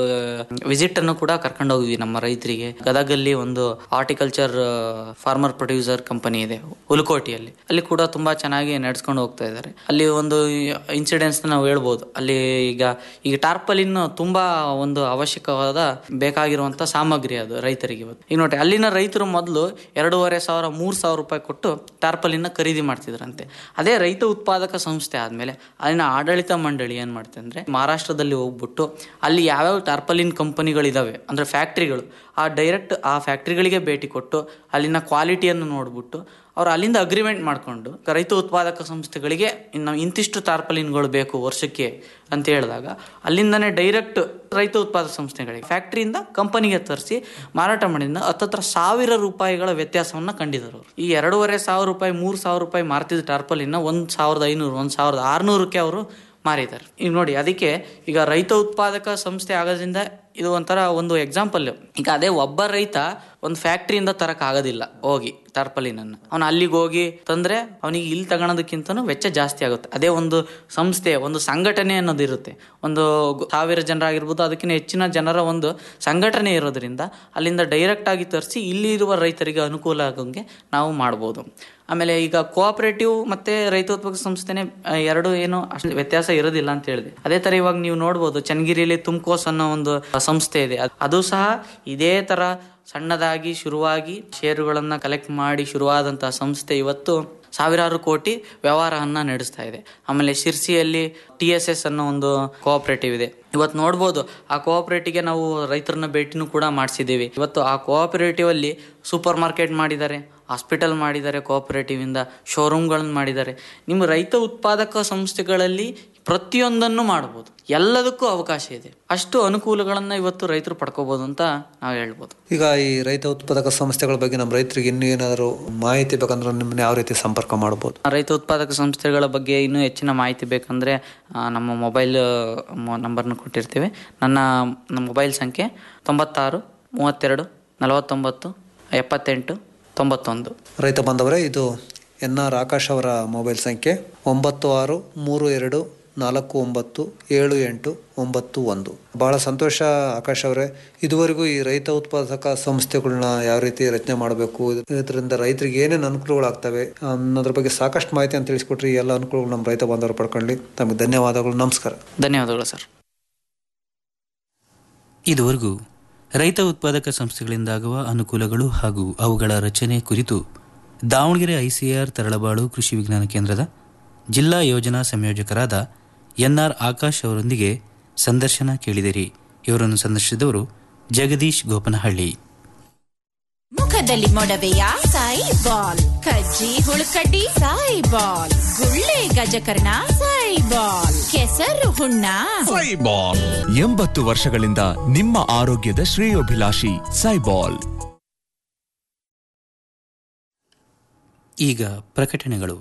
ವಿಸಿಟ್ ಅನ್ನು ಕೂಡ ಕರ್ಕೊಂಡು ಹೋಗಿದ್ವಿ ನಮ್ಮ ರೈತರಿಗೆ ಗದಗಲ್ಲಿ ಒಂದು ಹಾರ್ಟಿಕಲ್ಚರ್ ಫಾರ್ಮರ್ ಪ್ರೊಡ್ಯೂಸರ್ ಕಂಪನಿ ಇದೆ ಹುಲಕೋಟಿಯಲ್ಲಿ ಅಲ್ಲಿ ಕೂಡ ತುಂಬಾ ಚೆನ್ನಾಗಿ ನಡ್ಸ್ಕೊಂಡು ಹೋಗ್ತಾ ಇದ್ದಾರೆ ಅಲ್ಲಿ ಒಂದು ಇನ್ಸಿಡೆನ್ಸ್ ನಾವು ಹೇಳ್ಬೋದು ಅಲ್ಲಿ ಈಗ ಈಗ ಟಾರ್ಪಲಿನ್ ತುಂಬಾ ಒಂದು ಅವಶ್ಯಕವಾದ ಬೇಕಾಗಿರುವಂತ ಸಾಮಗ್ರಿ ಅದು ರೈತರಿಗೆ ಇವತ್ತು ಈಗ ನೋಡಿ ಅಲ್ಲಿನ ರೈತರು ಮೊದಲು ಎರಡೂವರೆ ಸಾವಿರ ಮೂರ್ ಸಾವಿರ ರೂಪಾಯಿ ಕೊಟ್ಟು ಟಾರ್ಪಲಿನ ಖರೀದಿ ಮಾಡ್ತಿದ್ರಂತೆ ಅದೇ ರೈತ ಉತ್ಪಾದಕ ಸಂಸ್ಥೆ ಆದ್ಮೇಲೆ ಅಲ್ಲಿನ ಆಡಳಿತ ಮಂಡಳಿ ಏನ್ ಮಾಡುತ್ತೆ ಅಂದ್ರೆ ಮಹಾರಾಷ್ಟ್ರದಲ್ಲಿ ಹೋಗ್ಬಿಟ್ಟು ಅಲ್ಲಿ ಯಾವ್ಯಾವ ಟಾರ್ಪಲಿನ್ ಕಂಪನಿಗಳಿದಾವೆ ಅಂದ್ರೆ ಫ್ಯಾಕ್ಟ್ರಿಗಳು ಆ ಡೈರೆಕ್ಟ್ ಆ ಫ್ಯಾಕ್ಟ್ರಿಗಳಿಗೆ ಭೇಟಿ ಕೊಟ್ಟು ಅಲ್ಲಿನ ಕ್ವಾಲಿಟಿಯನ್ನು ನೋಡ್ಬಿಟ್ಟು ಅವ್ರು ಅಲ್ಲಿಂದ ಅಗ್ರಿಮೆಂಟ್ ಮಾಡಿಕೊಂಡು ರೈತ ಉತ್ಪಾದಕ ಸಂಸ್ಥೆಗಳಿಗೆ ಇನ್ನು ಇಂತಿಷ್ಟು ಟಾರ್ಪಲಿನ್ಗಳು ಬೇಕು ವರ್ಷಕ್ಕೆ ಅಂತ ಹೇಳಿದಾಗ ಅಲ್ಲಿಂದನೇ ಡೈರೆಕ್ಟ್ ರೈತ ಉತ್ಪಾದಕ ಸಂಸ್ಥೆಗಳಿಗೆ ಫ್ಯಾಕ್ಟ್ರಿಯಿಂದ ಕಂಪನಿಗೆ ತರಿಸಿ ಮಾರಾಟ ಮಾಡಿದ ಹತ್ತತ್ರ ಸಾವಿರ ರೂಪಾಯಿಗಳ ವ್ಯತ್ಯಾಸವನ್ನ ಕಂಡಿದ್ದಾರೆ ಅವರು ಈ ಎರಡೂವರೆ ಸಾವಿರ ರೂಪಾಯಿ ಮೂರು ಸಾವಿರ ರೂಪಾಯಿ ಮಾರ್ತಿದ್ದ ಟಾರ್ಪಲಿನ ಒಂದ್ ಸಾವಿರದ ಐನೂರು ಒಂದ್ ಸಾವಿರದ ಆರ್ನೂರಕ್ಕೆ ಅವರು ಮಾರಿದ್ದಾರೆ ಈಗ ನೋಡಿ ಅದಕ್ಕೆ ಈಗ ರೈತ ಉತ್ಪಾದಕ ಸಂಸ್ಥೆ ಆಗೋದ್ರಿಂದ ಇದು ಒಂಥರ ಒಂದು ಎಕ್ಸಾಂಪಲ್ ಈಗ ಅದೇ ಒಬ್ಬ ರೈತ ಒಂದು ಫ್ಯಾಕ್ಟ್ರಿಯಿಂದ ತರಕ್ ಆಗೋದಿಲ್ಲ ಹೋಗಿ ಟಾರ್ಪಲಿನನ್ನ ಅವನು ಅಲ್ಲಿಗೆ ಹೋಗಿ ತಂದ್ರೆ ಅವನಿಗೆ ಇಲ್ಲಿ ತಗೊಳೋದಕ್ಕಿಂತನೂ ವೆಚ್ಚ ಜಾಸ್ತಿ ಆಗುತ್ತೆ ಅದೇ ಒಂದು ಸಂಸ್ಥೆ ಒಂದು ಸಂಘಟನೆ ಅನ್ನೋದು ಇರುತ್ತೆ ಒಂದು ಗು- ಸಾವಿರ ಜನರಾಗಿರ್ಬೋದು ಅದಕ್ಕಿಂತ ಹೆಚ್ಚಿನ ಜನರ ಒಂದು ಸಂಘಟನೆ ಇರೋದ್ರಿಂದ ಅಲ್ಲಿಂದ ಡೈರೆಕ್ಟ್ ಆಗಿ ತರಿಸಿ ಇಲ್ಲಿ ಇರುವ ರೈತರಿಗೆ ಅನುಕೂಲ ಆಗಂಗೆ ನಾವು ಮಾಡ್ಬೋದು ಆಮೇಲೆ ಈಗ ಕೋಆಪರೇಟಿವ್ ಮತ್ತೆ ರೈತ ಉತ್ಪಾದಕ ಸಂಸ್ಥೆನೆ ಆ, ಎರಡು ಏನು ಅಷ್ಟು ವ್ಯತ್ಯಾಸ ಇರೋದಿಲ್ಲ ಅಂತ ಹೇಳಿದೆ ಅದೇ ತರ ಇವಾಗ ನೀವು ನೋಡ್ಬೋದು ಚನ್ನಗಿರಿಯಲ್ಲಿ ತುಮ್ಕೋಸ್ ಅನ್ನೋ ಒಂದು ಸಂಸ್ಥೆ ಇದೆ ಅದ್- ಅದು ಸಹ ಇದೇ ತರ ಸಣ್ಣದಾಗಿ ಶುರುವಾಗಿ ಷೇರುಗಳನ್ನ ಕಲೆಕ್ಟ್ ಮಾಡಿ ಶುರುವಾದಂತಹ ಸಂಸ್ಥೆ ಇವತ್ತು ಸಾವಿರಾರು ಕೋಟಿ ವ್ಯವಹಾರವನ್ನ ನಡೆಸ್ತಾ ಇದೆ ಆಮೇಲೆ ಶಿರ್ಸಿಯಲ್ಲಿ ಟಿ ಎಸ್ ಎಸ್ ಅನ್ನೋ ಒಂದು ಕೋಆಪರೇಟಿವ್ ಇದೆ ಇವತ್ತು ನೋಡ್ಬೋದು ಆ ಕೋಆಪರೇಟಿವ್ಗೆ ನಾವು ರೈತರನ್ನ ಭೇಟಿನೂ ಕೂಡ ಮಾಡಿಸಿದ್ದೀವಿ ಇವತ್ತು ಆ ಕೋಆಪರೇಟಿವ್ ಅಲ್ಲಿ ಸೂಪರ್ ಮಾರ್ಕೆಟ್ ಮಾಡಿದ್ದಾರೆ ಹಾಸ್ಪಿಟಲ್ ಮಾಡಿದ್ದಾರೆ ಕೋಆಪರೇಟಿವ್ ಇಂದ ಶೋರೂಮ್ಗಳನ್ನು ಮಾಡಿದ್ದಾರೆ ನಿಮ್ಮ ರೈತ ಉತ್ಪಾದಕ ಸಂಸ್ಥೆಗಳಲ್ಲಿ ಪ್ರತಿಯೊಂದನ್ನು ಮಾಡಬಹುದು ಎಲ್ಲದಕ್ಕೂ ಅವಕಾಶ ಇದೆ ಅಷ್ಟು ಅನುಕೂಲಗಳನ್ನ ಇವತ್ತು ರೈತರು ಪಡ್ಕೋಬಹುದು ಅಂತ ನಾವು ಹೇಳ್ಬೋದು ಈಗ ಈ ರೈತ ಉತ್ಪಾದಕ ಸಂಸ್ಥೆಗಳ ಬಗ್ಗೆ ನಮ್ಮ ರೈತರಿಗೆ ಇನ್ನೂ ಏನಾದರೂ ಮಾಹಿತಿ ಬೇಕಂದ್ರೆ ನಿಮ್ಮನ್ನ ಯಾವ ರೀತಿ ಸಂಪರ್ಕ ಮಾಡ್ಬೋದು ರೈತ ಉತ್ಪಾದಕ ಸಂಸ್ಥೆಗಳ ಬಗ್ಗೆ ಇನ್ನೂ ಹೆಚ್ಚಿನ ಮಾಹಿತಿ ಬೇಕಂದ್ರೆ ಆ, ನಮ್ಮ ಮೊಬೈಲ್ ನಂಬರ್ನ ಕೊಟ್ಟಿರ್ತೀವಿ ನನ್ನ ನನ್ನ ಮೊಬೈಲ್ ಸಂಖ್ಯೆ ತೊಂಬತ್ತಾರು ಮೂವತ್ತೆರಡು ನಲವತ್ತೊಂಬತ್ತು ಎಪ್ಪತ್ತೆಂಟು ತೊಂಬತ್ತೊಂದು ರೈತ ಬಾಂಧವರೇ ಇದು ಎನ್ ಆರ್ ಆಕಾಶ್ ಅವರ ಮೊಬೈಲ್ ಸಂಖ್ಯೆ ಒಂಬತ್ತು ಆರು ಮೂರು ಎರಡು ನಾಲ್ಕು ಒಂಬತ್ತು ಏಳು ಎಂಟು ಒಂಬತ್ತು ಒಂದು ಬಹಳ ಸಂತೋಷ ಆಕಾಶ್ ಅವರೇ ಇದುವರೆಗೂ ಈ ರೈತ ಉತ್ಪಾದಕ ಸಂಸ್ಥೆಗಳನ್ನ ಯಾವ ರೀತಿ ರಚನೆ ಮಾಡಬೇಕು ಇದರಿಂದ ರೈತರಿಗೆ ಏನೇನು ಅನುಕೂಲಗಳಾಗ್ತವೆ ಅನ್ನೋದ್ರ ಬಗ್ಗೆ ಸಾಕಷ್ಟು ಮಾಹಿತಿ ಅಂತ ತಿಳಿಸ್ಕೊಟ್ರಿ ಈ ಎಲ್ಲ ಅನುಕೂಲಗಳು ನಮ್ಮ ರೈತ ಬಾಂಧವರು ಪಡ್ಕೊಳ್ಳಿ ತಮಗೆ ಧನ್ಯವಾದಗಳು ನಮಸ್ಕಾರ ಧನ್ಯವಾದಗಳು ಸರ್ ಇದುವರೆಗೂ ರೈತ ಉತ್ಪಾದಕ ಸಂಸ್ಥೆಗಳಿಂದಾಗುವ ಅನುಕೂಲಗಳು ಹಾಗೂ ಅವುಗಳ ರಚನೆ ಕುರಿತು ದಾವಣಗೆರೆ ಐಸಿಆರ್ ತರಳಬಾಳು ಕೃಷಿ ವಿಜ್ಞಾನ ಕೇಂದ್ರದ ಜಿಲ್ಲಾ ಯೋಜನಾ ಸಂಯೋಜಕರಾದ ಎನ್ಆರ್ ಆಕಾಶ್ ಅವರೊಂದಿಗೆ ಸಂದರ್ಶನ ಕೇಳಿದಿರಿ ಇವರನ್ನು ಸಂದರ್ಶಿಸಿದವರು ಜಗದೀಶ್ ಗೋಪನಹಳ್ಳಿ ಮುಖದಲ್ಲಿ ಮೊಡವೆಯ ಸಾಯಿ ಬಾಲ್ ಕಜ್ಜಿ ಹುಳುಕಡ್ಡಿ ಸಾಯಿ ಬಾಲ್ ಗುಳ್ಳೆ ಗಜಕರ್ಣ ಸಾಯಿ ಬಾಲ್ ಕೆಸರು ಹುಣ್ಣ ಸೈಬಾಲ್ ಎಂಬತ್ತು ವರ್ಷಗಳಿಂದ ನಿಮ್ಮ ಆರೋಗ್ಯದ ಶ್ರೇಯೋಭಿಲಾಷಿ ಸೈಬಾಲ್ ಈಗ ಪ್ರಕಟಣೆಗಳು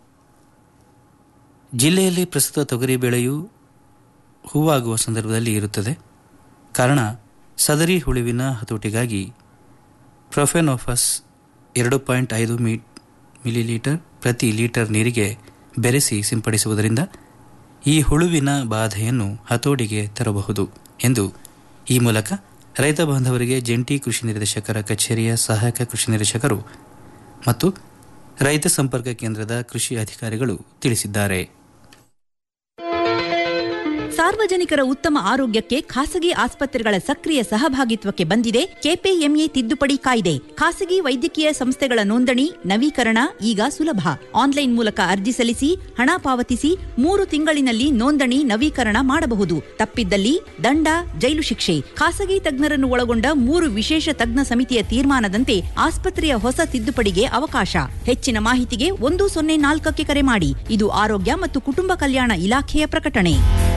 ಜಿಲ್ಲೆಯಲ್ಲಿ ಪ್ರಸ್ತುತ ತೊಗರಿ ಬೆಳೆಯು ಹೂವಾಗುವ ಸಂದರ್ಭದಲ್ಲಿ ಇರುತ್ತದೆ ಕಾರಣ ಸದರಿ ಹುಳುವಿನ ಹತೋಟಿಗಾಗಿ ಪ್ರೊಫೆನೋಫಸ್ ಎರಡು ಪಾಯಿಂಟ್ ಐದು ಮೀ ಮಿಲಿಲೀಟರ್ ಪ್ರತಿ ಲೀಟರ್ ನೀರಿಗೆ ಬೆರೆಸಿ ಸಿಂಪಡಿಸುವುದರಿಂದ ಈ ಹುಳುವಿನ ಬಾಧೆಯನ್ನು ಹತೋಟಿಗೆ ತರಬಹುದು ಎಂದು ಈ ಮೂಲಕ ರೈತ ಬಾಂಧವರಿಗೆ ಜಂಟಿ ಕೃಷಿ ನಿರ್ದೇಶಕರ ಕಚೇರಿಯ ಸಹಾಯಕ ಕೃಷಿ ನಿರ್ದೇಶಕರು ಮತ್ತು ರೈತ ಸಂಪರ್ಕ ಕೇಂದ್ರದ ಕೃಷಿ ಅಧಿಕಾರಿಗಳು ತಿಳಿಸಿದ್ದಾರೆ ಸಾರ್ವಜನಿಕರ ಉತ್ತಮ ಆರೋಗ್ಯಕ್ಕೆ ಖಾಸಗಿ ಆಸ್ಪತ್ರೆಗಳ ಸಕ್ರಿಯ ಸಹಭಾಗಿತ್ವಕ್ಕೆ ಬಂದಿದೆ ಕೆಪಿಎಂಎ ತಿದ್ದುಪಡಿ ಕಾಯ್ದೆ ಖಾಸಗಿ ವೈದ್ಯಕೀಯ ಸಂಸ್ಥೆಗಳ ನೋಂದಣಿ ನವೀಕರಣ ಈಗ ಸುಲಭ ಆನ್ಲೈನ್ ಮೂಲಕ ಅರ್ಜಿ ಸಲ್ಲಿಸಿ ಹಣ ಪಾವತಿಸಿ ಮೂರು ತಿಂಗಳಿನಲ್ಲಿ ನೋಂದಣಿ ನವೀಕರಣ ಮಾಡಬಹುದು ತಪ್ಪಿದ್ದಲ್ಲಿ ದಂಡ ಜೈಲು ಶಿಕ್ಷೆ ಖಾಸಗಿ ತಜ್ಞರನ್ನು ಒಳಗೊಂಡ ಮೂರು ವಿಶೇಷ ತಜ್ಞ ಸಮಿತಿಯ ತೀರ್ಮಾನದಂತೆ ಆಸ್ಪತ್ರೆಯ ಹೊಸ ತಿದ್ದುಪಡಿಗೆ ಅವಕಾಶ ಹೆಚ್ಚಿನ ಮಾಹಿತಿಗೆ ಒಂದು ಸೊನ್ನೆ ನಾಲ್ಕಕ್ಕೆ ಕರೆ ಮಾಡಿ ಇದು ಆರೋಗ್ಯ ಮತ್ತು ಕುಟುಂಬ ಕಲ್ಯಾಣ ಇಲಾಖೆಯ ಪ್ರಕಟಣೆ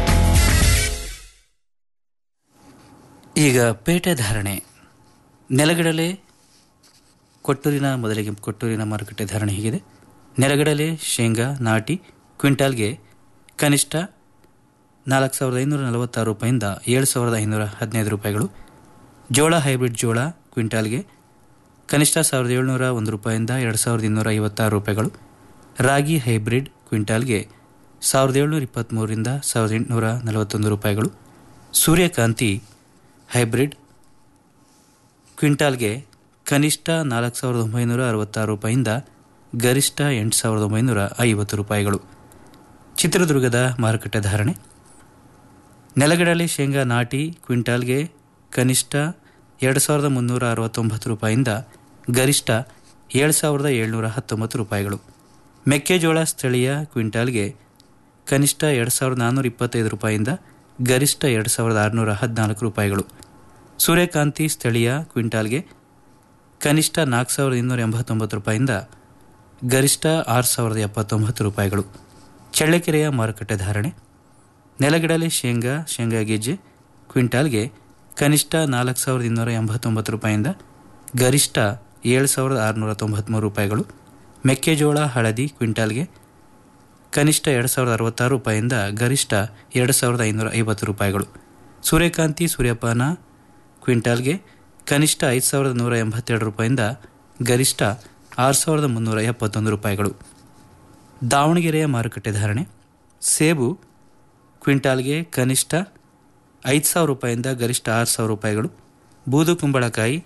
ಈಗ ಪೇಟೆ ಧಾರಣೆ ನೆಲಗಡಲೆ ಕೊಟ್ಟೂರಿನ ಮೊದಲಿಗೆ ಕೊಟ್ಟೂರಿನ ಮಾರುಕಟ್ಟೆ ಧಾರಣೆ ಹೀಗಿದೆ ನೆಲಗಡಲೆ ಶೇಂಗಾ ನಾಟಿ ಕ್ವಿಂಟಾಲ್ಗೆ ಕನಿಷ್ಠ ನಾಲ್ಕು ಸಾವಿರದ ಐನೂರ ನಲವತ್ತಾರು ರೂಪಾಯಿಂದ ಏಳು ಸಾವಿರದ ಐನೂರ ಹದಿನೈದು ರೂಪಾಯಿಗಳು ಜೋಳ ಹೈಬ್ರಿಡ್ ಜೋಳ ಕ್ವಿಂಟಾಲ್ಗೆ ಕನಿಷ್ಠ ಸಾವಿರದ ಏಳುನೂರ ಒಂದು ರೂಪಾಯಿಂದ ಎರಡು ಸಾವಿರದ ಇನ್ನೂರ ಐವತ್ತಾರು ರೂಪಾಯಿಗಳು ರಾಗಿ ಹೈಬ್ರಿಡ್ ಕ್ವಿಂಟಾಲ್ಗೆ ಸಾವಿರದ ಏಳುನೂರ ಇಪ್ಪತ್ತ್ಮೂರರಿಂದ ಸಾವಿರದ ಎಂಟುನೂರ ನಲವತ್ತೊಂದು ರೂಪಾಯಿಗಳು ಸೂರ್ಯಕಾಂತಿ ಹೈಬ್ರಿಡ್ ಕ್ವಿಂಟಾಲ್ಗೆ ಕನಿಷ್ಠ ನಾಲ್ಕು ಸಾವಿರದ ಒಂಬೈನೂರ ಅರವತ್ತಾರು ರೂಪಾಯಿಂದ ಗರಿಷ್ಠ ಎಂಟು ಸಾವಿರದ ಒಂಬೈನೂರ ಐವತ್ತು ರೂಪಾಯಿಗಳು ಚಿತ್ರದುರ್ಗದ ಮಾರುಕಟ್ಟೆ ಧಾರಣೆ ನೆಲಗಡಲೆ ಶೇಂಗಾ ನಾಟಿ ಕ್ವಿಂಟಾಲ್ಗೆ ಕನಿಷ್ಠ ಎರಡು ಸಾವಿರದ ಮುನ್ನೂರ ಅರವತ್ತೊಂಬತ್ತು ರೂಪಾಯಿಂದ ಗರಿಷ್ಠ ಏಳು ಸಾವಿರದ ಏಳ್ನೂರ ಹತ್ತೊಂಬತ್ತು ರೂಪಾಯಿಗಳು ಮೆಕ್ಕೆಜೋಳ ಸ್ಥಳೀಯ ಕ್ವಿಂಟಾಲ್ಗೆ ಕನಿಷ್ಠ ಎರಡು ಸಾವಿರದ ನಾನ್ನೂರ ಇಪ್ಪತ್ತೈದು ರೂಪಾಯಿಂದ ಗರಿಷ್ಠ ಎರಡು ಸಾವಿರದ ಆರುನೂರ ಹದಿನಾಲ್ಕು ರೂಪಾಯಿಗಳು ಸೂರ್ಯಕಾಂತಿ ಸ್ಥಳೀಯ ಕ್ವಿಂಟಾಲ್ಗೆ ಕನಿಷ್ಠ ನಾಲ್ಕು ಸಾವಿರದ ಇನ್ನೂರ ಎಂಬತ್ತೊಂಬತ್ತು ರೂಪಾಯಿಂದ ಗರಿಷ್ಠ ಆರು ಸಾವಿರದ ಎಪ್ಪತ್ತೊಂಬತ್ತು ರೂಪಾಯಿಗಳು ಚಳ್ಳಕೆರೆಯ ಮಾರುಕಟ್ಟೆ ಧಾರಣೆ ನೆಲಗಡಲೆ ಶೇಂಗಾ ಶೇಂಗಾ ಗೆಜ್ಜೆ ಕ್ವಿಂಟಾಲ್ಗೆ ಕನಿಷ್ಠ ನಾಲ್ಕು ಸಾವಿರದ ಇನ್ನೂರ ಎಂಬತ್ತೊಂಬತ್ತು ರೂಪಾಯಿಂದ ಗರಿಷ್ಠ ಏಳು ಸಾವಿರದ ಆರುನೂರ ತೊಂಬತ್ತ್ಮೂರು ರೂಪಾಯಿಗಳು ಮೆಕ್ಕೆಜೋಳ ಹಳದಿ ಕ್ವಿಂಟಾಲ್ಗೆ ಕನಿಷ್ಠ ಎರಡು ಸಾವಿರದ ಅರವತ್ತಾರು ರೂಪಾಯಿಂದ ಗರಿಷ್ಠ ಎರಡು ಸಾವಿರದ ಐನೂರ ಐವತ್ತು ರೂಪಾಯಿಗಳು ಸೂರ್ಯಕಾಂತಿ ಸೂರ್ಯಪಾನ ಕ್ವಿಂಟಾಲ್ಗೆ ಕನಿಷ್ಠ ಐದು ಸಾವಿರದ ನೂರ ಎಂಬತ್ತೆರಡು ರೂಪಾಯಿಂದ ಗರಿಷ್ಠ ಆರು ಸಾವಿರದ ಮುನ್ನೂರ ಎಪ್ಪತ್ತೊಂದು ರೂಪಾಯಿಗಳು ದಾವಣಗೆರೆಯ ಮಾರುಕಟ್ಟೆ ಧಾರಣೆ ಸೇಬು ಕ್ವಿಂಟಾಲ್ಗೆ ಕನಿಷ್ಠ ಐದು ಸಾವಿರ ರೂಪಾಯಿಂದ ಗರಿಷ್ಠ ಆರು ಸಾವಿರ ರೂಪಾಯಿಗಳು ಬೂದು ಕುಂಬಳಕಾಯಿ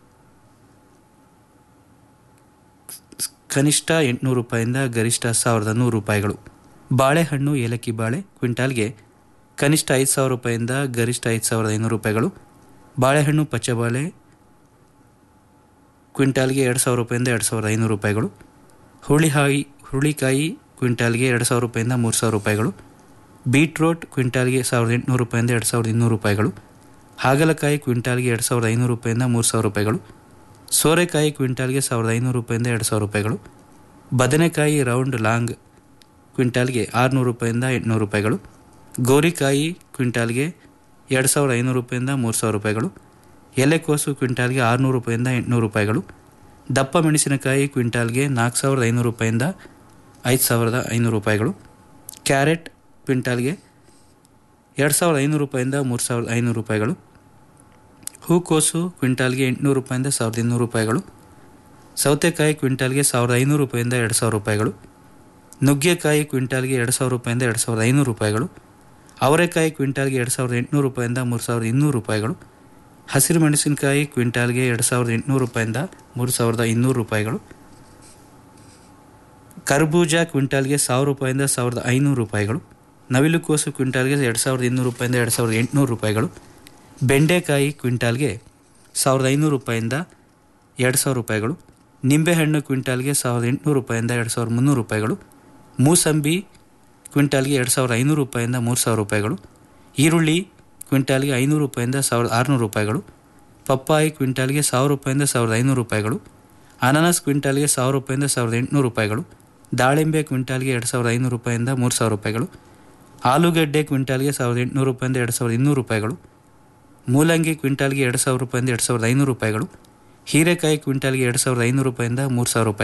ಕನಿಷ್ಠ ಎಂಟುನೂರು ರೂಪಾಯಿಂದ ಗರಿಷ್ಠ ಸಾವಿರದ ನೂರು ರೂಪಾಯಿಗಳು ಬಾಳೆಹಣ್ಣು ಏಲಕ್ಕಿ ಬಾಳೆ ಕ್ವಿಂಟಾಲ್ಗೆ ಕನಿಷ್ಠ ಐದು ಸಾವಿರ ರೂಪಾಯಿಂದ ಗರಿಷ್ಠ ಐದು ಸಾವಿರದ ಐನೂರು ರೂಪಾಯಿಗಳು ಬಾಳೆಹಣ್ಣು ಪಚ್ಚಬಾಳೆ ಕ್ವಿಂಟಾಲ್ಗೆ ಎರಡು ಸಾವಿರ ರೂಪಾಯಿಂದ ಎರಡು ಸಾವಿರದ ಐನೂರು ರೂಪಾಯಿಗಳು ಹುಳಿಹಾಯಿ ಹುರುಳಿಕಾಯಿ ಕ್ವಿಂಟಾಲ್ಗೆ ಎರಡು ಸಾವಿರ ರೂಪಾಯಿಂದ ಮೂರು ಸಾವಿರ ರೂಪಾಯಿಗಳು ಬೀಟ್ರೋಟ್ ಕ್ವಿಂಟಾಲ್ಗೆ ಸಾವಿರದ ಎಂಟುನೂರು ರೂಪಾಯಿಂದ ಎರಡು ಸಾವಿರದ ಇನ್ನೂರು ರೂಪಾಯಿಗಳು ಹಾಗಲಕಾಯಿ ಕ್ವಿಂಟಾಲ್ಗೆ ಎರಡು ಸಾವಿರದ ಐನೂರು ರೂಪಾಯಿಂದ ಮೂರು ಸಾವಿರ ರೂಪಾಯಿಗಳು ಸೋರೆಕಾಯಿ ಕ್ವಿಂಟಾಲ್ಗೆ ಸಾವಿರದ ಐನೂರು ರೂಪಾಯಿಂದ ಎರಡು ಸಾವಿರ ರೂಪಾಯಿಗಳು ಬದನೆಕಾಯಿ ರೌಂಡ್ ಲಾಂಗ್ ಕ್ವಿಂಟಾಲ್ಗೆ ಆರುನೂರು ರೂಪಾಯಿಂದ ಎಂಟುನೂರು ರೂಪಾಯಿಗಳು ಗೋರಿಕಾಯಿ ಕ್ವಿಂಟಾಲ್ಗೆ ಎರಡು ಸಾವಿರದ ಐನೂರು ರೂಪಾಯಿಂದ ಮೂರು ಸಾವಿರ ರೂಪಾಯಿಗಳು ಎಲೆಕೋಸು ಕ್ವಿಂಟಾಲ್ಗೆ ಆರುನೂರು ರೂಪಾಯಿಂದ ಎಂಟುನೂರು ರೂಪಾಯಿಗಳು ದಪ್ಪ ಮೆಣಸಿನಕಾಯಿ ಕ್ವಿಂಟಾಲ್ಗೆ ನಾಲ್ಕು ಸಾವಿರದ ಐನೂರು ರೂಪಾಯಿಂದ ಐದು ಸಾವಿರದ ಐನೂರು ರೂಪಾಯಿಗಳು ಕ್ಯಾರೆಟ್ ಕ್ವಿಂಟಾಲ್ಗೆ ಎರಡು ಸಾವಿರದ ಐನೂರು ರೂಪಾಯಿಂದ ಮೂರು ಸಾವಿರದ ಐನೂರು ರೂಪಾಯಿಗಳು ಹೂಕೋಸು ಕ್ವಿಂಟಾಲ್ಗೆ ಎಂಟುನೂರು ರೂಪಾಯಿಂದ ಸಾವಿರದ ಇನ್ನೂರು ರೂಪಾಯಿಗಳು ಸೌತೆಕಾಯಿ ಕ್ವಿಂಟಾಲ್ಗೆ ಸಾವಿರದ ಐನೂರು ರೂಪಾಯಿಂದ ಎರಡು ಸಾವಿರ ರೂಪಾಯಿಗಳು ನುಗ್ಗೆಕಾಯಿ ಕ್ವಿಂಟಾಲ್ಗೆ ಎರಡು ಸಾವಿರ ರೂಪಾಯಿಂದ ಎರಡು ಸಾವಿರದ ಐನೂರು ರೂಪಾಯಿಗಳು ಅವರೆಕಾಯಿ ಕ್ವಿಂಟಾಲ್ಗೆ ಎರಡು ಸಾವಿರದ ಎಂಟುನೂರು ರೂಪಾಯಿಂದ ಮೂರು ಸಾವಿರದ ಇನ್ನೂರು ರೂಪಾಯಿಗಳು ಹಸಿರು ಮೆಣಸಿನಕಾಯಿ ಕ್ವಿಂಟಾಲ್ಗೆ ಎರಡು ಸಾವಿರದ ಎಂಟುನೂರು ರೂಪಾಯಿಂದ ಮೂರು ಸಾವಿರದ ಇನ್ನೂರು ರೂಪಾಯಿಗಳು ಕರ್ಬೂಜ ಕ್ವಿಂಟಾಲ್ಗೆ ಸಾವಿರ ರೂಪಾಯಿಂದ ಸಾವಿರದ ಐನೂರು ರೂಪಾಯಿಗಳು ನವಿಲುಕೋಸು ಕ್ವಿಂಟಾಲ್ಗೆ ಎರಡು ಸಾವಿರದ ಇನ್ನೂರು ರೂಪಾಯಿಂದ ಎರಡು ಸಾವಿರದ ಎಂಟುನೂರು ರೂಪಾಯಿಗಳು ಬೆಂಡೆಕಾಯಿ ಕ್ವಿಂಟಾಲ್ಗೆ ಸಾವಿರದ ಐನೂರು ರೂಪಾಯಿಂದ ಎರಡು ಸಾವಿರ ರೂಪಾಯಿಗಳು ನಿಂಬೆಹಣ್ಣು ಕ್ವಿಂಟಾಲ್ಗೆ ಸಾವಿರದ ಎಂಟುನೂರು ರೂಪಾಯಿಂದ ಎರಡು ಸಾವಿರದ ಮುನ್ನೂರು ರೂಪಾಯಿಗಳು ಮೂಸಂಬಿ ಕ್ವಿಂಟಾಲ್ಗೆ ಎರಡು ಸಾವಿರದ ಐನೂರು ರೂಪಾಯಿಂದ ಮೂರು ಸಾವಿರ ರೂಪಾಯಿಗಳು ಈರುಳ್ಳಿ ಕ್ವಿಂಟಾಲ್ಗೆ ಐನೂರು ರೂಪಾಯಿಂದ ಸಾವಿರದ ಆರುನೂರು ರೂಪಾಯಿಗಳು ಪಪ್ಪಾಯಿ ಕ್ವಿಂಟಾಲ್ಗೆ ಸಾವಿರ ರೂಪಾಯಿಂದ ಸಾವಿರದ ಐನೂರು ರೂಪಾಯಿಗಳು ಅನಾನಸ್ ಕ್ವಿಂಟಾಲ್ಗೆ ಸಾವಿರ ರೂಪಾಯಿಂದ ಸಾವಿರದ ಎಂಟುನೂರು ರೂಪಾಯಿಗಳು ದಾಳಿಂಬೆ ಕ್ವಿಂಟಾಲ್ಗೆ ಎರಡು ಸಾವಿರದ ಐನೂರು ರೂಪಾಯಿಂದ ಮೂರು ಸಾವಿರ ರೂಪಾಯಿಗಳು ಆಲೂಗಡ್ಡೆ ಕ್ವಿಂಟಾಲ್ಗೆ ಸಾವಿರದ ಎಂಟುನೂರು ರೂಪಾಯಿಂದ ಎರಡು ಸಾವಿರದ ಇನ್ನೂರು ರೂಪಾಯಿಗಳು ಮೂಲಂಗಿ ಕ್ವಿಂಟಾಲ್ಗೆ ಎರಡು ಸಾವಿರ ರೂಪಾಯಿಂದ ಎರಡು ಸಾವಿರದ ಐನೂರು ರೂಪಾಯಿಗಳು ಹೀರೆಕಾಯಿ ಕ್ವಿಂಟಾಲ್ಗೆ ಎರಡು ಸಾವಿರದ ಐನೂರು ರೂಪಾಯಿಂದ ಮೂರು ಸಾವಿರ ರೂಪಾಯಿ